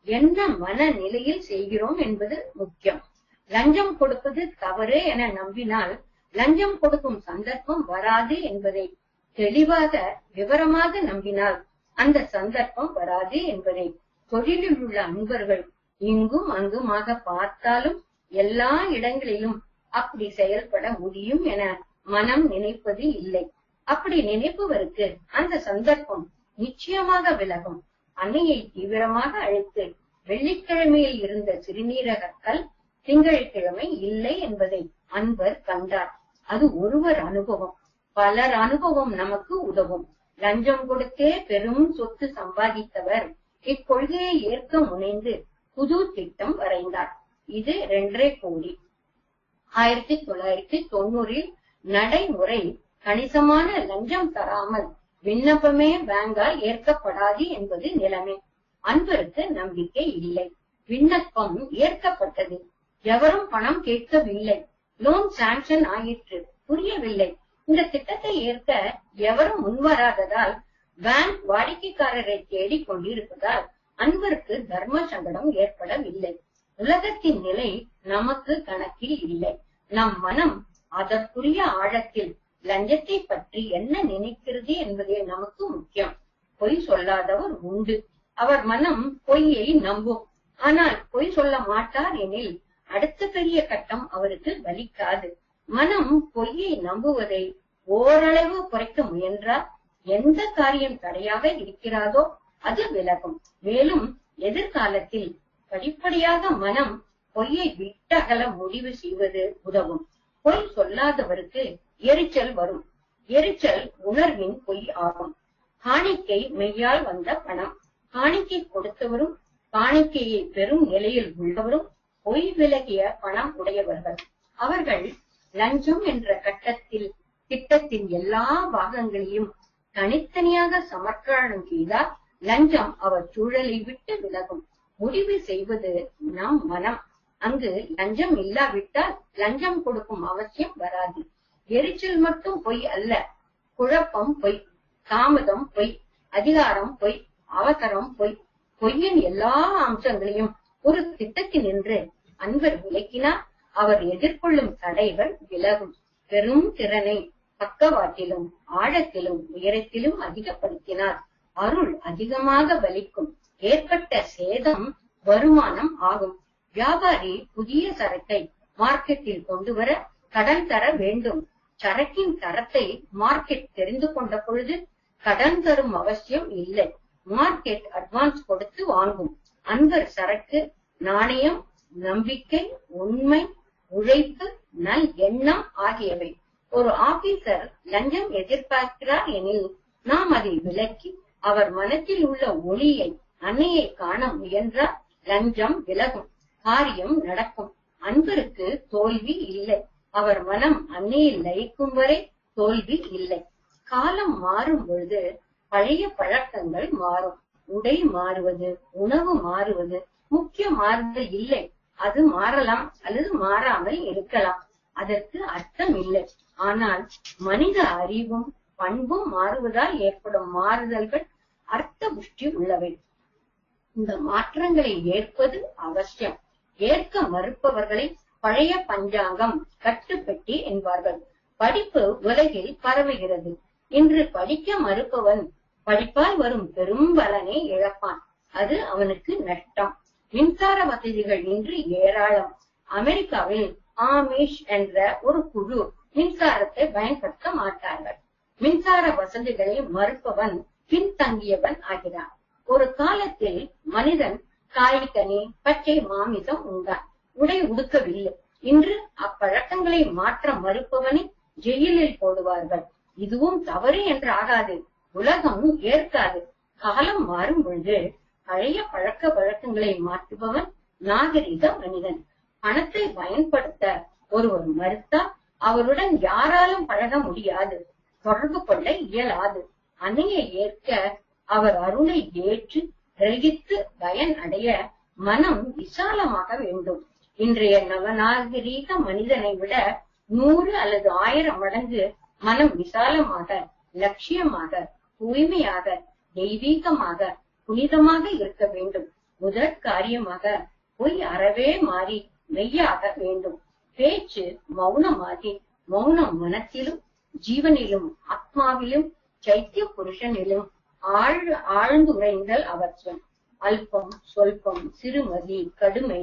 என்ன மனநிலையில் செய்கிறோம் என்பது முக்கியம் லஞ்சம் கொடுப்பது தவறு என நம்பினால் லஞ்சம் கொடுக்கும் சந்தர்ப்பம் வராது என்பதை தெளிவாக விவரமாக நம்பினால் அந்த சந்தர்ப்பம் வராது என்பதை தொழிலில் உள்ள அன்பர்கள் இங்கும் அங்குமாக பார்த்தாலும் எல்லா இடங்களிலும் அப்படி செயல்பட முடியும் என மனம் நினைப்பது இல்லை அப்படி நினைப்பவருக்கு அந்த சந்தர்ப்பம் நிச்சயமாக விலகும் அன்னையை தீவிரமாக அழைத்து வெள்ளிக்கிழமையில் இருந்த சிறுநீரகக்கல் திங்கட்கிழமை இல்லை என்பதை அன்பர் கண்டார் அது ஒருவர் அனுபவம் பலர் அனுபவம் நமக்கு உதவும் லஞ்சம் கொடுத்தே பெரும் சொத்து சம்பாதித்தவர் இக்கொள்கையை ஏற்க முனைந்து புது திட்டம் வரைந்தார் இது இரண்டரை கோடி ஆயிரத்தி தொள்ளாயிரத்தி தொண்ணூறில் நடைமுறை கணிசமான லஞ்சம் தராமல் விண்ணப்பமே பேங்கால் ஏற்கப்படாது என்பது நிலைமை அன்பருக்கு நம்பிக்கை இல்லை விண்ணப்பம் ஏற்கப்பட்டது எவரும் பணம் கேட்கவில்லை லோன் சாங்ஷன் ஆயிற்று புரியவில்லை இந்த திட்டத்தை ஏற்க எவரும் முன்வராததால் பேங்க் வாடிக்கைக்காரரை தேடிக் கொண்டிருப்பதால் அன்பருக்கு தர்ம சங்கடம் ஏற்படவில்லை உலகத்தின் நிலை நமக்கு கணக்கில் இல்லை நம் மனம் அதற்குரிய ஆழத்தில் லஞ்சத்தை பற்றி என்ன நினைக்கிறது என்பதே நமக்கு முக்கியம் பொய் சொல்லாதவர் உண்டு அவர் மனம் பொய்யை நம்பும் ஆனால் பொய் சொல்ல மாட்டார் எனில் அடுத்த பெரிய கட்டம் அவருக்கு வலிக்காது மனம் பொய்யை நம்புவதை ஓரளவு குறைக்க முயன்றால் எந்த காரியம் தடையாக இருக்கிறாதோ அது விலகும் மேலும் எதிர்காலத்தில் படிப்படியாக மனம் பொய்யை விட்டகல முடிவு செய்வது உதவும் பொய் சொல்லாதவருக்கு எரிச்சல் வரும் எரிச்சல் உணர்வின் பொய் ஆகும் காணிக்கை மெய்யால் வந்த பணம் காணிக்கை கொடுத்தவரும் காணிக்கையை பெறும் நிலையில் உள்ளவரும் பொய் விலகிய பணம் உடையவர்கள் அவர்கள் லஞ்சம் என்ற கட்டத்தில் திட்டத்தின் எல்லா பாகங்களையும் தனித்தனியாக சமர்ப்பணம் செய்தால் லஞ்சம் அவர் சூழலை விட்டு விலகும் முடிவு செய்வது நம் மனம் அங்கு லஞ்சம் இல்லாவிட்டால் லஞ்சம் கொடுக்கும் அவசியம் வராது எரிச்சல் மட்டும் பொய் அல்ல குழப்பம் பொய் தாமதம் பொய் அதிகாரம் பொய் அவசரம் பொய் பொய்யின் எல்லா அம்சங்களையும் ஒரு திட்டத்தினின்று அன்பர் விளக்கினார் அவர் எதிர்கொள்ளும் தடைகள் விலகும் பெரும் திறனை பக்கவாட்டிலும் ஆழத்திலும் உயரத்திலும் அதிகப்படுத்தினார் அருள் அதிகமாக பலிக்கும் ஏற்பட்ட சேதம் வருமானம் ஆகும் வியாபாரி புதிய சரக்கை மார்க்கெட்டில் கொண்டு வர கடன் தர வேண்டும் சரக்கின் தரத்தை மார்க்கெட் தெரிந்து கொண்ட பொழுது கடன் தரும் அவசியம் இல்லை மார்க்கெட் அட்வான்ஸ் கொடுத்து வாங்கும் அன்பர் சரக்கு நாணயம் நம்பிக்கை உண்மை உழைப்பு நல் எண்ணம் ஆகியவை ஒரு ஆபீசர் லஞ்சம் எதிர்பார்க்கிறார் எனில் நாம் அதை விலக்கி அவர் மனத்தில் உள்ள ஒளியை அன்னையை காண முயன்றால் லஞ்சம் விலகும் காரியம் நடக்கும் அன்பருக்கு தோல்வி இல்லை அவர் மனம் அன்னையில் லயிக்கும் வரை தோல்வி இல்லை காலம் மாறும் பொழுது பழைய பழக்கங்கள் மாறும் உடை மாறுவது உணவு மாறுவது முக்கிய மாறுதல் இல்லை அது மாறலாம் அல்லது மாறாமல் இருக்கலாம் அதற்கு அர்த்தம் இல்லை ஆனால் மனித அறிவும் பண்பும் மாறுவதால் ஏற்படும் மாறுதல்கள் அர்த்த புஷ்டி உள்ளவை இந்த மாற்றங்களை ஏற்பது அவசியம் ஏற்க மறுப்பவர்களை பழைய பஞ்சாங்கம் கட்டுப்பெட்டி என்பார்கள் படிப்பு உலகில் பரவுகிறது இன்று படிக்க மறுப்பவன் படிப்பால் வரும் பெரும் பலனை இழப்பான் அது அவனுக்கு நஷ்டம் மின்சார வசதிகள் இன்று ஏராளம் அமெரிக்காவில் ஆமிஷ் என்ற ஒரு குழு மின்சாரத்தை பயன்படுத்த மாட்டார்கள் மின்சார வசதிகளை மறுப்பவன் பின்தங்கியவன் ஆகிறான் ஒரு காலத்தில் மனிதன் காய்கனி பச்சை மாமிசம் உண்டான் உடை உடுக்கவில்லை இன்று அப்பழக்கங்களை மாற்ற மறுப்பவனை ஜெயிலில் போடுவார்கள் இதுவும் தவறு என்று ஆகாது உலகம் ஏற்காது காலம் மாறும் பொழுது பழைய பழக்க வழக்கங்களை மாற்றுபவன் நாகரிக மனிதன் பணத்தை பயன்படுத்த ஒருவர் மறுத்தால் அவருடன் யாராலும் பழக முடியாது தொடர்பு கொள்ள இயலாது அன்னையை ஏற்க அவர் அருளை ஏற்று கிரகித்து பயன் அடைய மனம் விசாலமாக வேண்டும் இன்றைய நவநாகரீக மனிதனை விட நூறு அல்லது ஆயிரம் மடங்கு மனம் விசாலமாக லட்சியமாக தூய்மையாக தெய்வீகமாக புனிதமாக இருக்க வேண்டும் முதற் காரியமாக பொய் அறவே மாறி மெய்யாக வேண்டும் பேச்சு மௌனமாகி மௌனம் மனத்திலும் ஜீவனிலும் ஆத்மாவிலும் சைத்திய புருஷனிலும் ஆழ் ஆழ்ந்துரைந்தல் அவசியம் அல்பம் சொல்பம் சிறுமதி கடுமை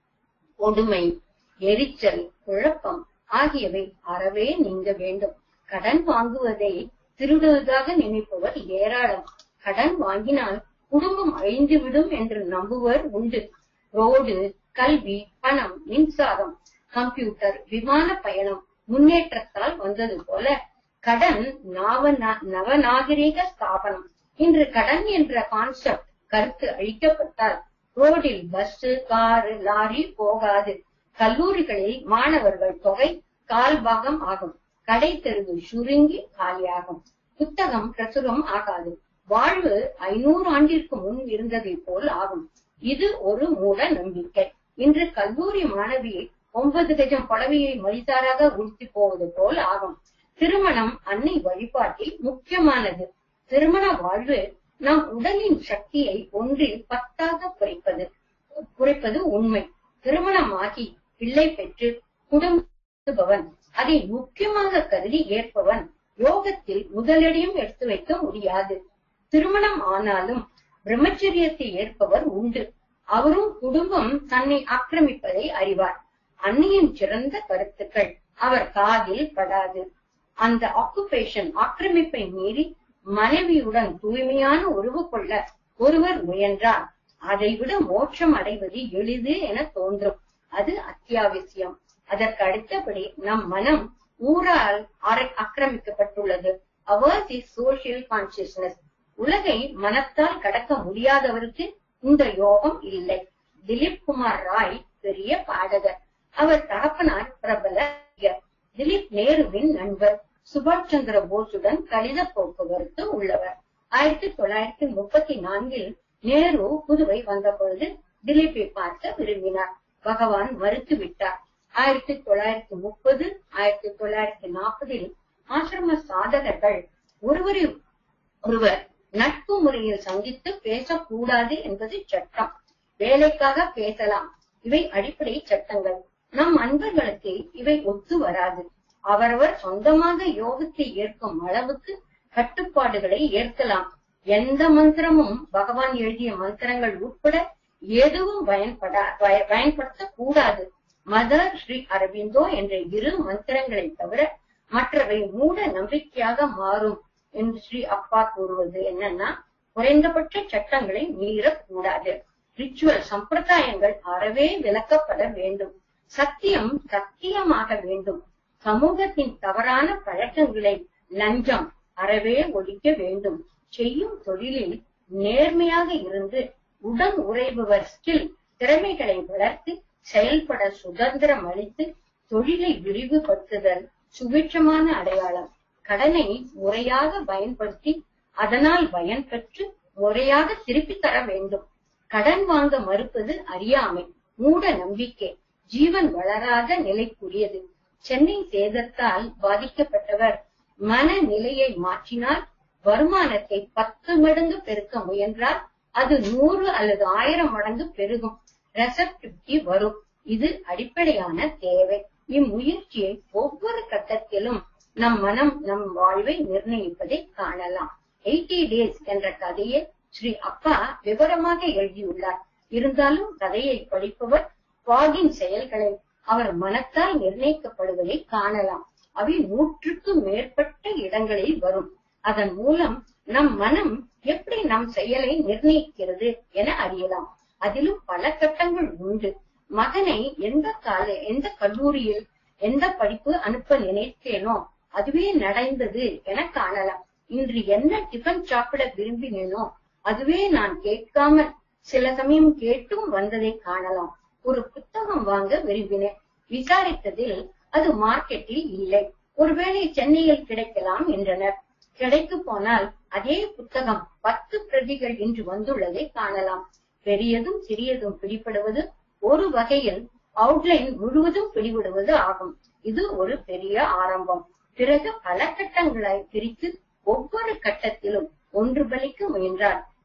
கொடுமை எரிச்சல் குழப்பம் ஆகியவை அறவே நீங்க வேண்டும் கடன் வாங்குவதை திருடுவதாக நினைப்பவர் ஏராளம் கடன் வாங்கினால் குடும்பம் அழிந்துவிடும் என்று நம்புவர் உண்டு ரோடு கல்வி பணம் மின்சாரம் கம்ப்யூட்டர் விமான பயணம் முன்னேற்றத்தால் வந்தது போல கடன் நாவ- நவநாகரீக ஸ்தாபனம் இன்று கடன் என்ற கான்செப்ட் கருத்து அழிக்கப்பட்டால் ரோடில் பஸ் காரு லாரி போகாது கல்லூரிகளில் மாணவர்கள் தொகை கால் பாகம் ஆகும் கடை தெருவு சுருங்கி காலியாகும் புத்தகம் பிரசுரம் ஆகாது வாழ்வு ஐநூறு ஆண்டிற்கு முன் இருந்ததை போல் ஆகும் இது ஒரு மூட நம்பிக்கை இன்று கல்லூரி மாணவியை ஒன்பது கஜம் புடவையை மலிசாராக உடுத்தி போவது போல் ஆகும் திருமணம் அன்னை வழிபாட்டில் முக்கியமானது திருமண வாழ்வு நம் உடலின் சக்தியை ஒன்றில் பத்தாக குறைப்பது குறைப்பது உண்மை திருமணமாகி பிள்ளை பெற்று குடும்பவன் அதை முக்கியமாக கருதி ஏற்பவன் யோகத்தில் முதலடியும் எடுத்து வைக்க முடியாது திருமணம் ஆனாலும் பிரம்மச்சரியத்தை ஏற்பவர் உண்டு அவரும் குடும்பம் தன்னை ஆக்கிரமிப்பதை அறிவார் அன்னியின் சிறந்த கருத்துக்கள் அவர் காதில் படாது அந்த ஆக்குபேஷன் ஆக்கிரமிப்பை மீறி மனைவியுடன் தூய்மையான உறவு கொள்ள ஒருவர் முயன்றார் அதைவிட மோட்சம் அடைவது எளிது என தோன்றும் அது அத்தியாவசியம் அதற்கு அடுத்தபடி நம் மனம் ஊரால் அரை- ஆக்கிரமிக்கப்பட்டுள்ளது அவர்ஸ் இஸ் சோசியல் கான்சியஸ்னஸ் உலகை மனத்தால் கடக்க முடியாதவருக்கு இந்த யோகம் இல்லை திலீப் குமார் ராய் பெரிய பாடகர் அவர் தகப்பனார் பிரபல நடிகர். திலீப் நேருவின் நண்பர் சுபாஷ் சந்திர போஸுடன் கடித போக்குவரத்து உள்ளவர் ஆயிரத்தி தொள்ளாயிரத்தி முப்பத்தி நான்கில் நேரு புதுவை வந்த பொழுது திலீப்பை பார்க்க விரும்பினார் பகவான் மறுத்து விட்டார் ஆயிரத்தி தொள்ளாயிரத்தி முப்பது ஆயிரத்தி தொள்ளாயிரத்தி நாற்பதில் ஆசிரம சாதகர்கள் ஒருவரை ஒருவர் நட்பு முறையில் சந்தித்து பேசக்கூடாது என்பது சட்டம் வேலைக்காக பேசலாம் இவை அடிப்படை சட்டங்கள் நம் அன்பர்களுக்கு இவை ஒத்து வராது அவரவர் சொந்தமாக யோகத்தை ஏற்கும் அளவுக்கு கட்டுப்பாடுகளை ஏற்கலாம் எந்த மந்திரமும் பகவான் எழுதிய மந்திரங்கள் உட்பட எதுவும் பயன்படா பய- பயன்படுத்தக் கூடாது மதர் ஸ்ரீ அரவிந்தோ என்ற இரு மந்திரங்களை தவிர மற்றவை மூட நம்பிக்கையாக மாறும் என்று ஸ்ரீ அப்பா கூறுவது என்னன்னா குறைந்தபட்ச சட்டங்களை மீறக்கூடாது ரிச்சுவல் சம்பிரதாயங்கள் அறவே விலக்கப்பட வேண்டும் சத்தியம் சத்தியமாக வேண்டும் சமூகத்தின் தவறான பழக்கங்களை லஞ்சம் அறவே ஒழிக்க வேண்டும் செய்யும் தொழிலில் நேர்மையாக இருந்து உடன் உறைபவர் ஸ்கில் திறமைகளை வளர்த்து செயல்பட சுதந்திரம் அளித்து தொழிலை விரிவுபடுத்துதல் சுபிட்சமான அடையாளம் கடனை முறையாக பயன்படுத்தி அதனால் பயன் பெற்று முறையாக திருப்பி தர வேண்டும் கடன் வாங்க மறுப்பது அறியாமை மூட நம்பிக்கை ஜீவன் வளராத நிலைக்குரியது சென்னை சேதத்தால் பாதிக்கப்பட்டவர் மனநிலையை மாற்றினால் வருமானத்தை பத்து மடங்கு பெருக்க முயன்றால் அது நூறு அல்லது ஆயிரம் மடங்கு பெருகும் ரெசப்டிவிட்டி வரும் இது அடிப்படையான தேவை இம்முயற்சியை ஒவ்வொரு கட்டத்திலும் நம் மனம் நம் வாழ்வை நிர்ணயிப்பதை காணலாம் எயிட்டி டேஸ் என்ற கதையை ஸ்ரீ அப்பா விவரமாக எழுதியுள்ளார் இருந்தாலும் கதையை படிப்பவர் பாகின் செயல்களை அவர் மனத்தால் நிர்ணயிக்கப்படுவதை காணலாம் அவை நூற்றுக்கும் மேற்பட்ட இடங்களில் வரும் அதன் மூலம் நம் மனம் எப்படி நம் செயலை நிர்ணயிக்கிறது என அறியலாம் அதிலும் பல கட்டங்கள் உண்டு மகனை எந்த கால எந்த கல்லூரியில் எந்த படிப்பு அனுப்ப நினைத்தேனோ அதுவே நடந்தது என காணலாம் இன்று என்ன டிஃபன் சாப்பிட விரும்பினேனோ அதுவே நான் கேட்காமல் சில சமயம் கேட்டும் வந்ததை காணலாம் ஒரு புத்தகம் வாங்க விரும்பினேன் விசாரித்ததில் அது மார்க்கெட்டில் இல்லை ஒருவேளை சென்னையில் கிடைக்கலாம் என்றனர் கிடைக்கு போனால் அதே புத்தகம் பத்து பிரதிகள் இன்று வந்துள்ளதை காணலாம் பெரியதும் சிறியதும் பிடிபடுவது ஒரு வகையில் அவுட்லைன் முழுவதும் பிடிபடுவது ஆகும் இது ஒரு பெரிய ஆரம்பம் பிறகு பல கட்டங்களாய் பிரித்து ஒவ்வொரு கட்டத்திலும் ஒன்று பலிக்க முயன்றால்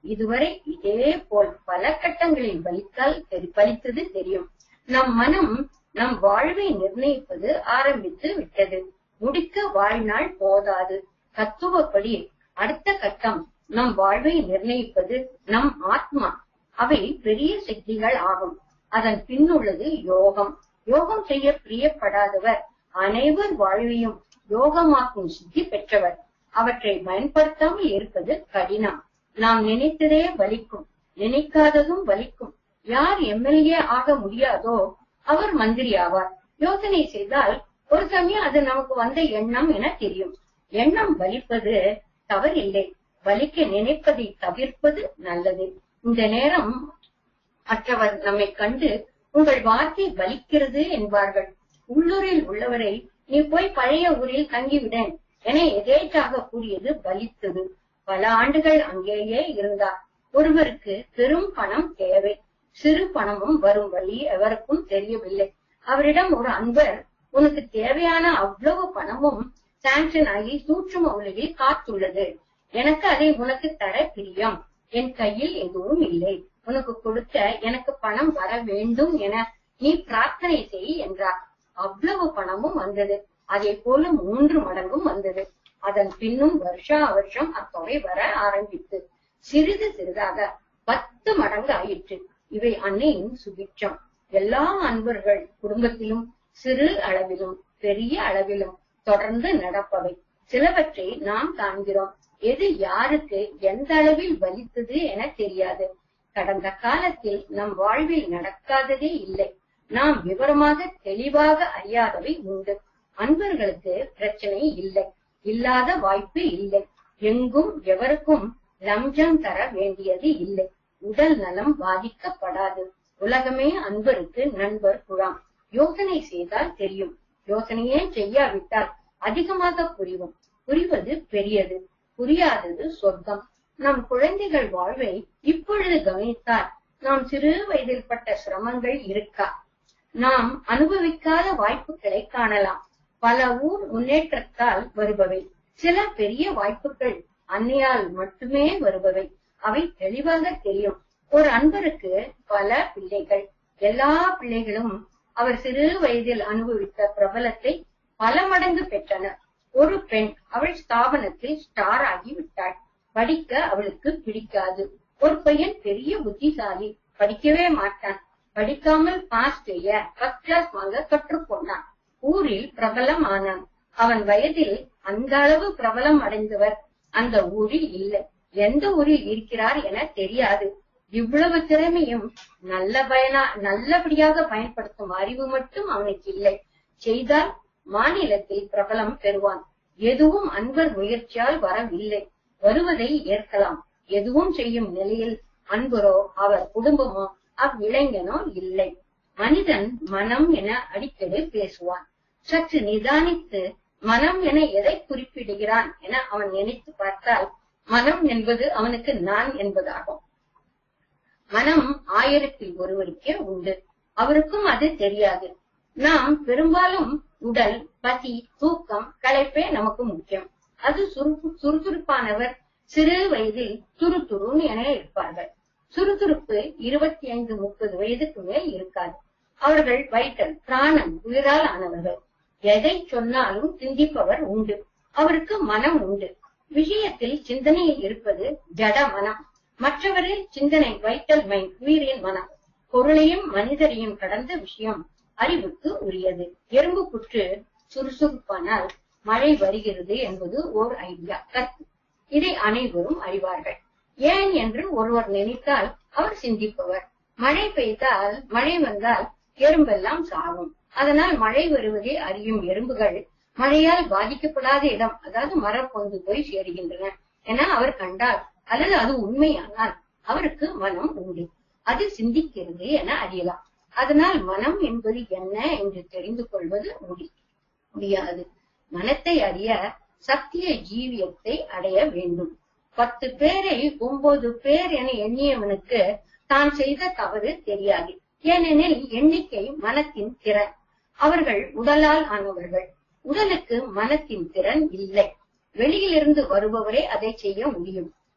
இதுவரை இதே போல் பல கட்டங்களில் பலித்தால் தெரி- பலித்தது தெரியும் நம் மனம் நம் வாழ்வை நிர்ணயிப்பது ஆரம்பித்து விட்டது முடிக்க வாழ்நாள் போதாது தத்துவப்படி அடுத்த கட்டம் நம் வாழ்வை நிர்ணயிப்பது நம் ஆத்மா அவை பெரிய சக்திகள் ஆகும் அதன் பின்னுள்ளது யோகம் யோகம் செய்ய பிரியப்படாதவர் அனைவர் வாழ்வையும் யோகமாக்கும் சித்தி பெற்றவர் அவற்றை பயன்படுத்தாமல் இருப்பது கடினம் நாம் நினைத்ததே வலிக்கும் நினைக்காததும் வலிக்கும் யார் எம்எல்ஏ ஆக முடியாதோ அவர் மந்திரி ஆவார் யோசனை செய்தால் ஒரு சமயம் அது நமக்கு வந்த எண்ணம் என தெரியும் எண்ணம் வலிப்பது தவறில்லை வலிக்க நினைப்பதை தவிர்ப்பது நல்லது இந்த நேரம் மற்றவர் நம்மை கண்டு உங்கள் வார்த்தை வலிக்கிறது என்பார்கள் உள்ளூரில் உள்ளவரை நீ போய் பழைய ஊரில் தங்கிவிடேன் என எதேச்சாக கூறியது பலித்தது பல ஆண்டுகள் அங்கேயே இருந்தார் ஒருவருக்கு பெரும் பணம் தேவை சிறு பணமும் வரும் வழி எவருக்கும் தெரியவில்லை அவரிடம் ஒரு அன்பர் உனக்கு தேவையான அவ்வளவு பணமும் சாங்ஷன் ஆகி சூட்சும உலகில் காத்துள்ளது எனக்கு அதை உனக்கு தர பிரியம் என் கையில் எதுவும் இல்லை உனக்கு கொடுக்க எனக்கு பணம் வர வேண்டும் என நீ பிரார்த்தனை செய் என்றார் அவ்வளவு பணமும் வந்தது அதே போல மூன்று மடங்கும் வந்தது அதன் பின்னும் வருஷா வருஷம் அத்தொகை வர ஆரம்பித்து சிறிது சிறிதாக பத்து மடங்கு ஆயிற்று இவை அன்னையின் சுபிட்சம் எல்லா அன்பர்கள் குடும்பத்திலும் சிறு அளவிலும் பெரிய அளவிலும் தொடர்ந்து நடப்பவை சிலவற்றை நாம் காண்கிறோம் எது யாருக்கு எந்த அளவில் வலித்தது என தெரியாது கடந்த காலத்தில் நம் வாழ்வில் நடக்காததே இல்லை நாம் விவரமாக தெளிவாக அறியாதவை உண்டு அன்பர்களுக்கு பிரச்சனை இல்லை இல்லாத வாய்ப்பு இல்லை எங்கும் எவருக்கும் லஞ்சம் தர வேண்டியது இல்லை உடல் நலம் பாதிக்கப்படாது உலகமே அன்பருக்கு நண்பர் குழாம் யோசனை செய்தால் தெரியும் யோசனையே செய்யாவிட்டால் அதிகமாக புரியும் புரிவது பெரியது புரியாதது சொர்க்கம் நம் குழந்தைகள் வாழ்வை இப்பொழுது கவனித்தால் நாம் சிறு வயதில் பட்ட சிரமங்கள் இருக்கா நாம் அனுபவிக்காத வாய்ப்புகளை காணலாம் பல ஊர் முன்னேற்றத்தால் வருபவை சில பெரிய வாய்ப்புகள் அன்னையால் மட்டுமே வருபவை அவை தெளிவாக தெரியும் ஒரு அன்பருக்கு பல பிள்ளைகள் எல்லா பிள்ளைகளும் அவர் சிறு வயதில் அனுபவித்த பிரபலத்தை பல மடங்கு பெற்றனர் ஒரு பெண் அவள் ஸ்தாபனத்தில் ஸ்டார் ஆகி விட்டாள் படிக்க அவளுக்கு பிடிக்காது ஒரு பையன் பெரிய புத்திசாலி படிக்கவே மாட்டான் படிக்காமல் பாஸ் செய்ய ஃபர்ஸ்ட் கிளாஸ் வாங்க கற்றுக்கொண்டான் ஊரில் பிரபலம் ஆனான் அவன் வயதில் அந்த அளவு பிரபலம் அடைந்தவர் அந்த ஊரில் இல்லை எந்த ஊரில் இருக்கிறார் என தெரியாது இவ்வளவு திறமையும் நல்ல பயனா நல்லபடியாக பயன்படுத்தும் அறிவு மட்டும் அவனுக்கு இல்லை செய்தால் மாநிலத்தில் பிரபலம் பெறுவான் எதுவும் அன்பர் முயற்சியால் வரவில்லை வருவதை ஏற்கலாம் எதுவும் செய்யும் நிலையில் அன்பரோ அவர் குடும்பமோ அவ்விளைஞனோ இல்லை மனிதன் மனம் என அடிக்கடி பேசுவான் சற்று நிதானித்து மனம் என எதை குறிப்பிடுகிறான் என அவன் நினைத்து பார்த்தால் மனம் என்பது அவனுக்கு நான் என்பதாகும் மனம் ஆயிரத்தில் ஒருவருக்கே உண்டு அவருக்கும் அது தெரியாது நாம் பெரும்பாலும் உடல் பசி தூக்கம் களைப்பே நமக்கு முக்கியம் அது சுறுப்பு சுறுசுறுப்பானவர் சிறு வயதில் துருதுருன்னு என இருப்பார்கள் சுறுசுறுப்பு இருபத்தி ஐந்து முப்பது வயதுக்கு மேல் இருக்காது அவர்கள் வைட்டல் பிராணன் உயிரால் ஆனவர்கள் எதை சொன்னாலும் சிந்திப்பவர் உண்டு அவருக்கு மனம் உண்டு விஷயத்தில் சிந்தனையில் இருப்பது ஜட மனம் மற்றவரில் சிந்தனை வைட்டல் மைண்ட் உயிரின் மனம் பொருளையும் மனிதரையும் கடந்த விஷயம் அறிவுக்கு உரியது எறும்பு புற்று சுறுசுறுப்பானால் மழை வருகிறது என்பது ஓர் ஐடியா கத்து இதை அனைவரும் அறிவார்கள் ஏன் என்று ஒருவர் நினைத்தால் அவர் சிந்திப்பவர் மழை பெய்தால் மழை வந்தால் எறும்பெல்லாம் சாகும் அதனால் மழை வருவதை அறியும் எறும்புகள் மழையால் பாதிக்கப்படாத இடம் அதாவது மரப்பொந்து போய் சேருகின்றன என அவர் கண்டால் அல்லது அது உண்மையானால் அவருக்கு மனம் உண்டு அது சிந்திக்கிறது என அறியலாம் அதனால் மனம் என்பது என்ன என்று தெரிந்து கொள்வது முடி முடியாது மனத்தை அறிய சத்திய ஜீவியத்தை அடைய வேண்டும் பத்து பேரை ஒன்பது பேர் என எண்ணியவனுக்கு தான் செய்த தவறு தெரியாது ஏனெனில் எண்ணிக்கை மனத்தின் திறன் அவர்கள் உடலால் ஆனவர்கள் உடலுக்கு மனத்தின் திறன் இல்லை வெளியிலிருந்து வருபவரே அதை செய்ய முடியும்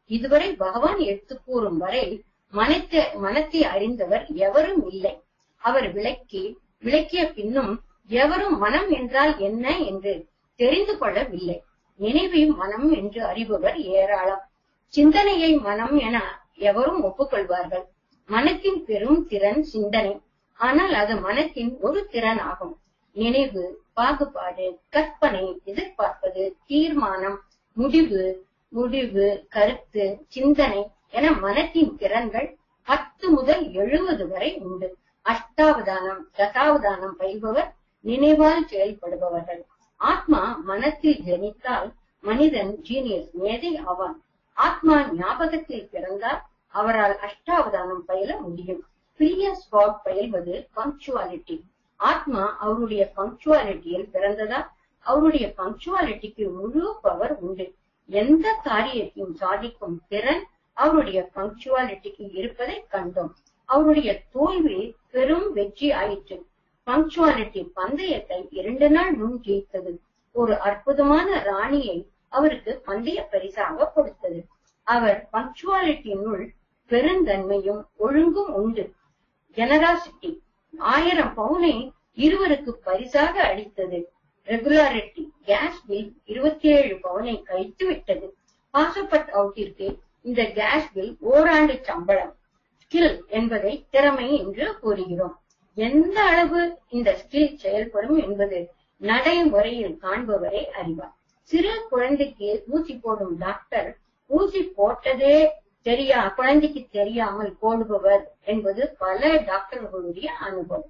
இதுவரை பகவான் எடுத்து கூறும் வரை மனத்தை மனத்தை அறிந்தவர் எவரும் இல்லை அவர் விளக்கி விளக்கிய பின்னும் எவரும் மனம் என்றால் என்ன என்று தெரிந்து கொள்ளவில்லை நினைவை மனம் என்று அறிபவர் ஏராளம் சிந்தனையை மனம் என எவரும் ஒப்புக்கொள்வார்கள் மனத்தின் பெரும் திறன் சிந்தனை ஆனால் அது மனத்தின் ஒரு திறன் ஆகும் நினைவு பாகுபாடு கற்பனை எதிர்பார்ப்பது தீர்மானம் முடிவு முடிவு கருத்து சிந்தனை என மனத்தின் திறன்கள் பத்து முதல் எழுபது வரை உண்டு அஷ்டாவதானம் தசாவதானம் பயில்பவர் நினைவால் செயல்படுபவர்கள் ஆத்மா மனத்தில் ஜனித்தால் மனிதன் ஜீனியஸ் மேதை ஆவான் ஆத்மா ஞாபகத்தில் பிறந்தால் அவரால் அஷ்டாவதானம் பயில முடியும் பிரிய ஸ்பாட் பயில்வது பங்க்சுவாலிட்டி ஆத்மா அவருடைய பங்க்சுவாலிட்டியில் பிறந்ததா அவருடைய பங்க்சுவாலிட்டிக்கு முழு பவர் உண்டு எந்த காரியத்தையும் சாதிக்கும் திறன் அவருடைய பங்க்சுவாலிட்டிக்கு இருப்பதை கண்டோம் அவருடைய தோல்வி பெரும் வெற்றி ஆயிற்று பங்க்சுவாலிட்டி பந்தயத்தை இரண்டு நாள் முன் ஜெயித்தது ஒரு அற்புதமான ராணியை அவருக்கு பந்தய பரிசாக கொடுத்தது அவர் பங்க்சுவாலிட்டியினுள் பெருந்தன்மையும் ஒழுங்கும் உண்டு ஜெனராசிட்டி ஆயிரம் பவுனை இருவருக்கு பரிசாக அளித்தது ரெகுலாரிட்டி கேஸ் பில் இருபத்தி ஏழு பவுனை கழித்து விட்டது பாசப்பட் அவுட்டிற்கு இந்த கேஸ் பில் ஓராண்டு சம்பளம் ஸ்கில் என்பதை திறமை என்று கூறுகிறோம் எந்த அளவு இந்த ஸ்கில் செயல்படும் என்பது நடைமுறையில் காண்பவரை அறிவார் சிறு குழந்தைக்கு ஊசி போடும் டாக்டர் ஊசி போட்டதே தெரியா குழந்தைக்கு தெரியாமல் போடுபவர் என்பது பல டாக்டர்களுடைய அனுபவம்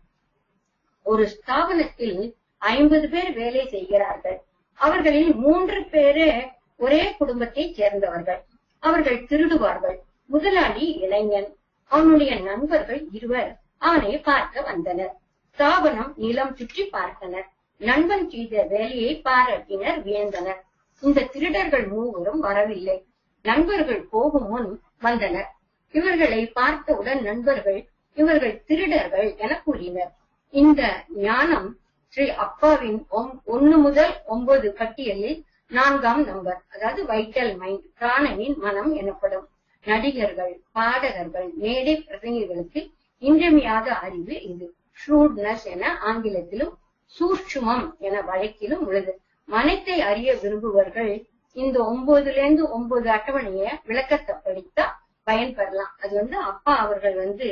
ஒரு ஸ்தாபனத்தில் ஐம்பது பேர் வேலை செய்கிறார்கள் அவர்களில் மூன்று பேரே ஒரே குடும்பத்தை சேர்ந்தவர்கள் அவர்கள் திருடுவார்கள் முதலாளி இளைஞன் அவனுடைய நண்பர்கள் இருவர் அவனை பார்க்க வந்தனர் ஸ்தாபனம் நிலம் சுற்றி பார்த்தனர் நண்பன் செய்த வேலையை பாராட்டினர் வியந்தனர் இந்த திருடர்கள் மூவரும் வரவில்லை நண்பர்கள் போகும் முன் வந்தனர் இவர்களை பார்த்தவுடன் நண்பர்கள் இவர்கள் திருடர்கள் என கூறினர் இந்த ஞானம் ஸ்ரீ அப்பாவின் ஒன்னு முதல் ஒன்பது பட்டியலில் நான்காம் நம்பர் அதாவது வைட்டல் மைண்ட் பிராணனின் மனம் எனப்படும் நடிகர்கள் பாடகர்கள் மேடை பிரசங்கிகளுக்கு இன்றியமையாத அறிவு இது ஷூட்னஸ் என ஆங்கிலத்திலும் சூட்சுமம் என வழக்கிலும் உள்ளது மனத்தை அறிய விரும்புவர்கள் இந்த ஒன்பதுல இருந்து ஒன்பது அட்டவணைய விளக்கத்தை படித்தா பயன்பெறலாம் அது வந்து அப்பா அவர்கள் வந்து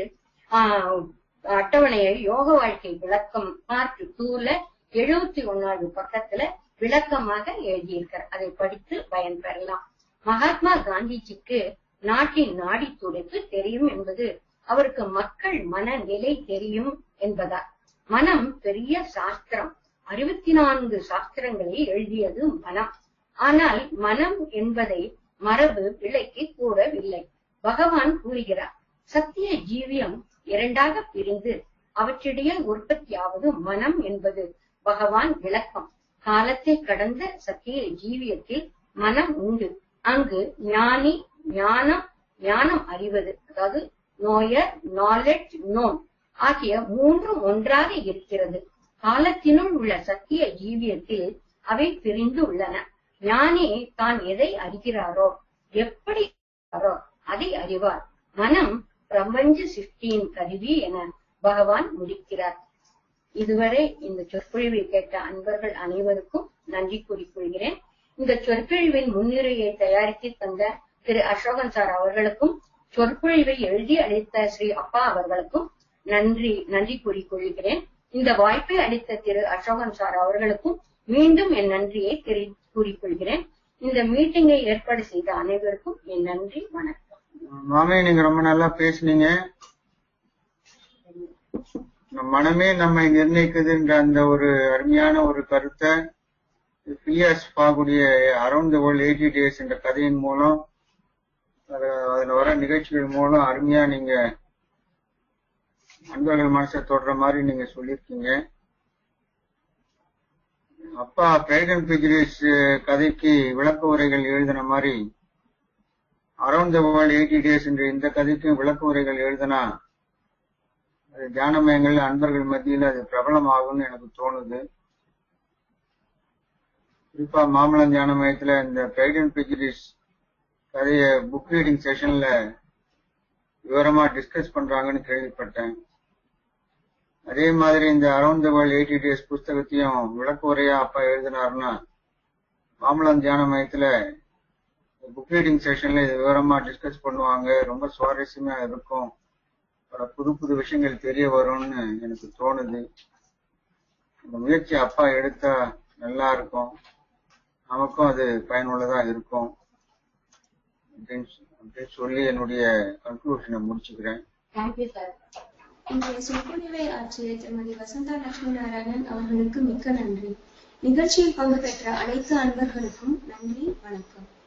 ஆஹ் அட்டவணையை யோக வாழ்க்கை விளக்கம் பார்ட் டூல எழுபத்தி ஒன்னாவது பக்கத்துல விளக்கமாக எழுதியிருக்கார் அதை படித்து பயன்பெறலாம் மகாத்மா காந்திஜிக்கு நாட்டின் நாடி துடைப்பு தெரியும் என்பது அவருக்கு மக்கள் மனநிலை தெரியும் என்பதா மனம் பெரிய சாஸ்திரம் அறுபத்தி நான்கு சாஸ்திரங்களை எழுதியது மனம் ஆனால் மனம் என்பதை மரபு விலைக்கு கூறவில்லை பகவான் கூறுகிறார் சத்திய ஜீவியம் இரண்டாக பிரிந்து அவற்றிடையே உற்பத்தியாவது மனம் என்பது பகவான் விளக்கம் காலத்தை கடந்த சத்திய ஜீவியத்தில் மனம் உண்டு அங்கு ஞானி ஞானம் ஞானம் அறிவது அதாவது நோயர் நாலெட்ஜ் நோன் ஆகிய மூன்றும் ஒன்றாக இருக்கிறது காலத்தினுள் உள்ள சத்திய ஜீவியத்தில் அவை பிரிந்து உள்ளன ஞானி தான் எதை அறிகிறாரோ எப்படி அறிகிறாரோ அதை அறிவார் மனம் பிரபஞ்ச சிருஷ்டியின் கருவி என பகவான் முடிக்கிறார் இதுவரை இந்த சொற்பொழிவை கேட்ட அன்பர்கள் அனைவருக்கும் நன்றி கூறிக்கொள்கிறேன் இந்த சொற்பொழிவின் முன்னுரையை தயாரித்து தந்த திரு அசோகன் சார் அவர்களுக்கும் சொற்பொழிவை எழுதி அளித்த ஸ்ரீ அப்பா அவர்களுக்கும் நன்றி நன்றி கூறிக்கொள்கிறேன் இந்த வாய்ப்பை அளித்த திரு அசோகன் சார் அவர்களுக்கும் மீண்டும் என் நன்றியை தெரி கூறிக்கொள்கிறேன் இந்த மீட்டிங்கை ஏற்பாடு செய்த அனைவருக்கும் என் நன்றி வணக்கம் மாமே நீங்க ரொம்ப நல்லா பேசுனீங்க நம் மனமே நம்மை நிர்ணயிக்குதுன்ற அந்த ஒரு அருமையான ஒரு கருத்தை பிலியாஸ் பாகுடைய around the world eighty days என்ற கதையின் மூலம் அது- அதுல வர நிகழ்ச்சிகள் மூலம் அருமையா நீங்க அன்பர்கள் மனசை தொடுற மாதிரி நீங்க சொல்லியிருக்கீங்க அப்பா பிரைடன் பிஜிலிஸ் கதைக்கு விளக்க உரைகள் எழுதின மாதிரி around the world eighty days என்ற இந்த கதைக்கும் விளக்க உரைகள் எழுதினா அது தியானமயங்கள் அன்பர்கள் மத்தியில் அது பிரபலமாகும்னு எனக்கு தோணுது குறிப்பா மாமலம் தியான மையத்துல இந்த பிரைடன் பிஜிலிஸ் கதைய புக் ரீடிங் செஷன்ல விவரமா டிஸ்கஸ் பண்றாங்கன்னு கேள்விப்பட்டேன் அதே மாதிரி இந்த around the world eighty days புஸ்தகத்தையும் விளக்க உரையா அப்பா எழுதினாருன்னா மாமலம் தியான மையத்துல புக் ரீடிங் செஷன்ல இது விவரமா டிஸ்கஸ் பண்ணுவாங்க ரொம்ப சுவாரஸ்யமா இருக்கும் பல புது புது விஷயங்கள் தெரிய வரும்னு எனக்கு தோணுது இந்த முயற்சி அப்பா எடுத்தா நல்லா இருக்கும் நமக்கும் அது பயனுள்ளதா இருக்கும் அப்படின்னு அப்படின்னு சொல்லி என்னுடைய கன்க்ளூஷனை முடிச்சுக்கிறேன் தேங்க்யூ சார் இன்றைய சொற்பொழிவை ஆற்றிய திருமதி வசந்தா லட்சுமி நாராயணன் அவர்களுக்கு மிக்க நன்றி நிகழ்ச்சியில் பங்கு பெற்ற அனைத்து அன்பர்களுக்கும் நன்றி வணக்கம்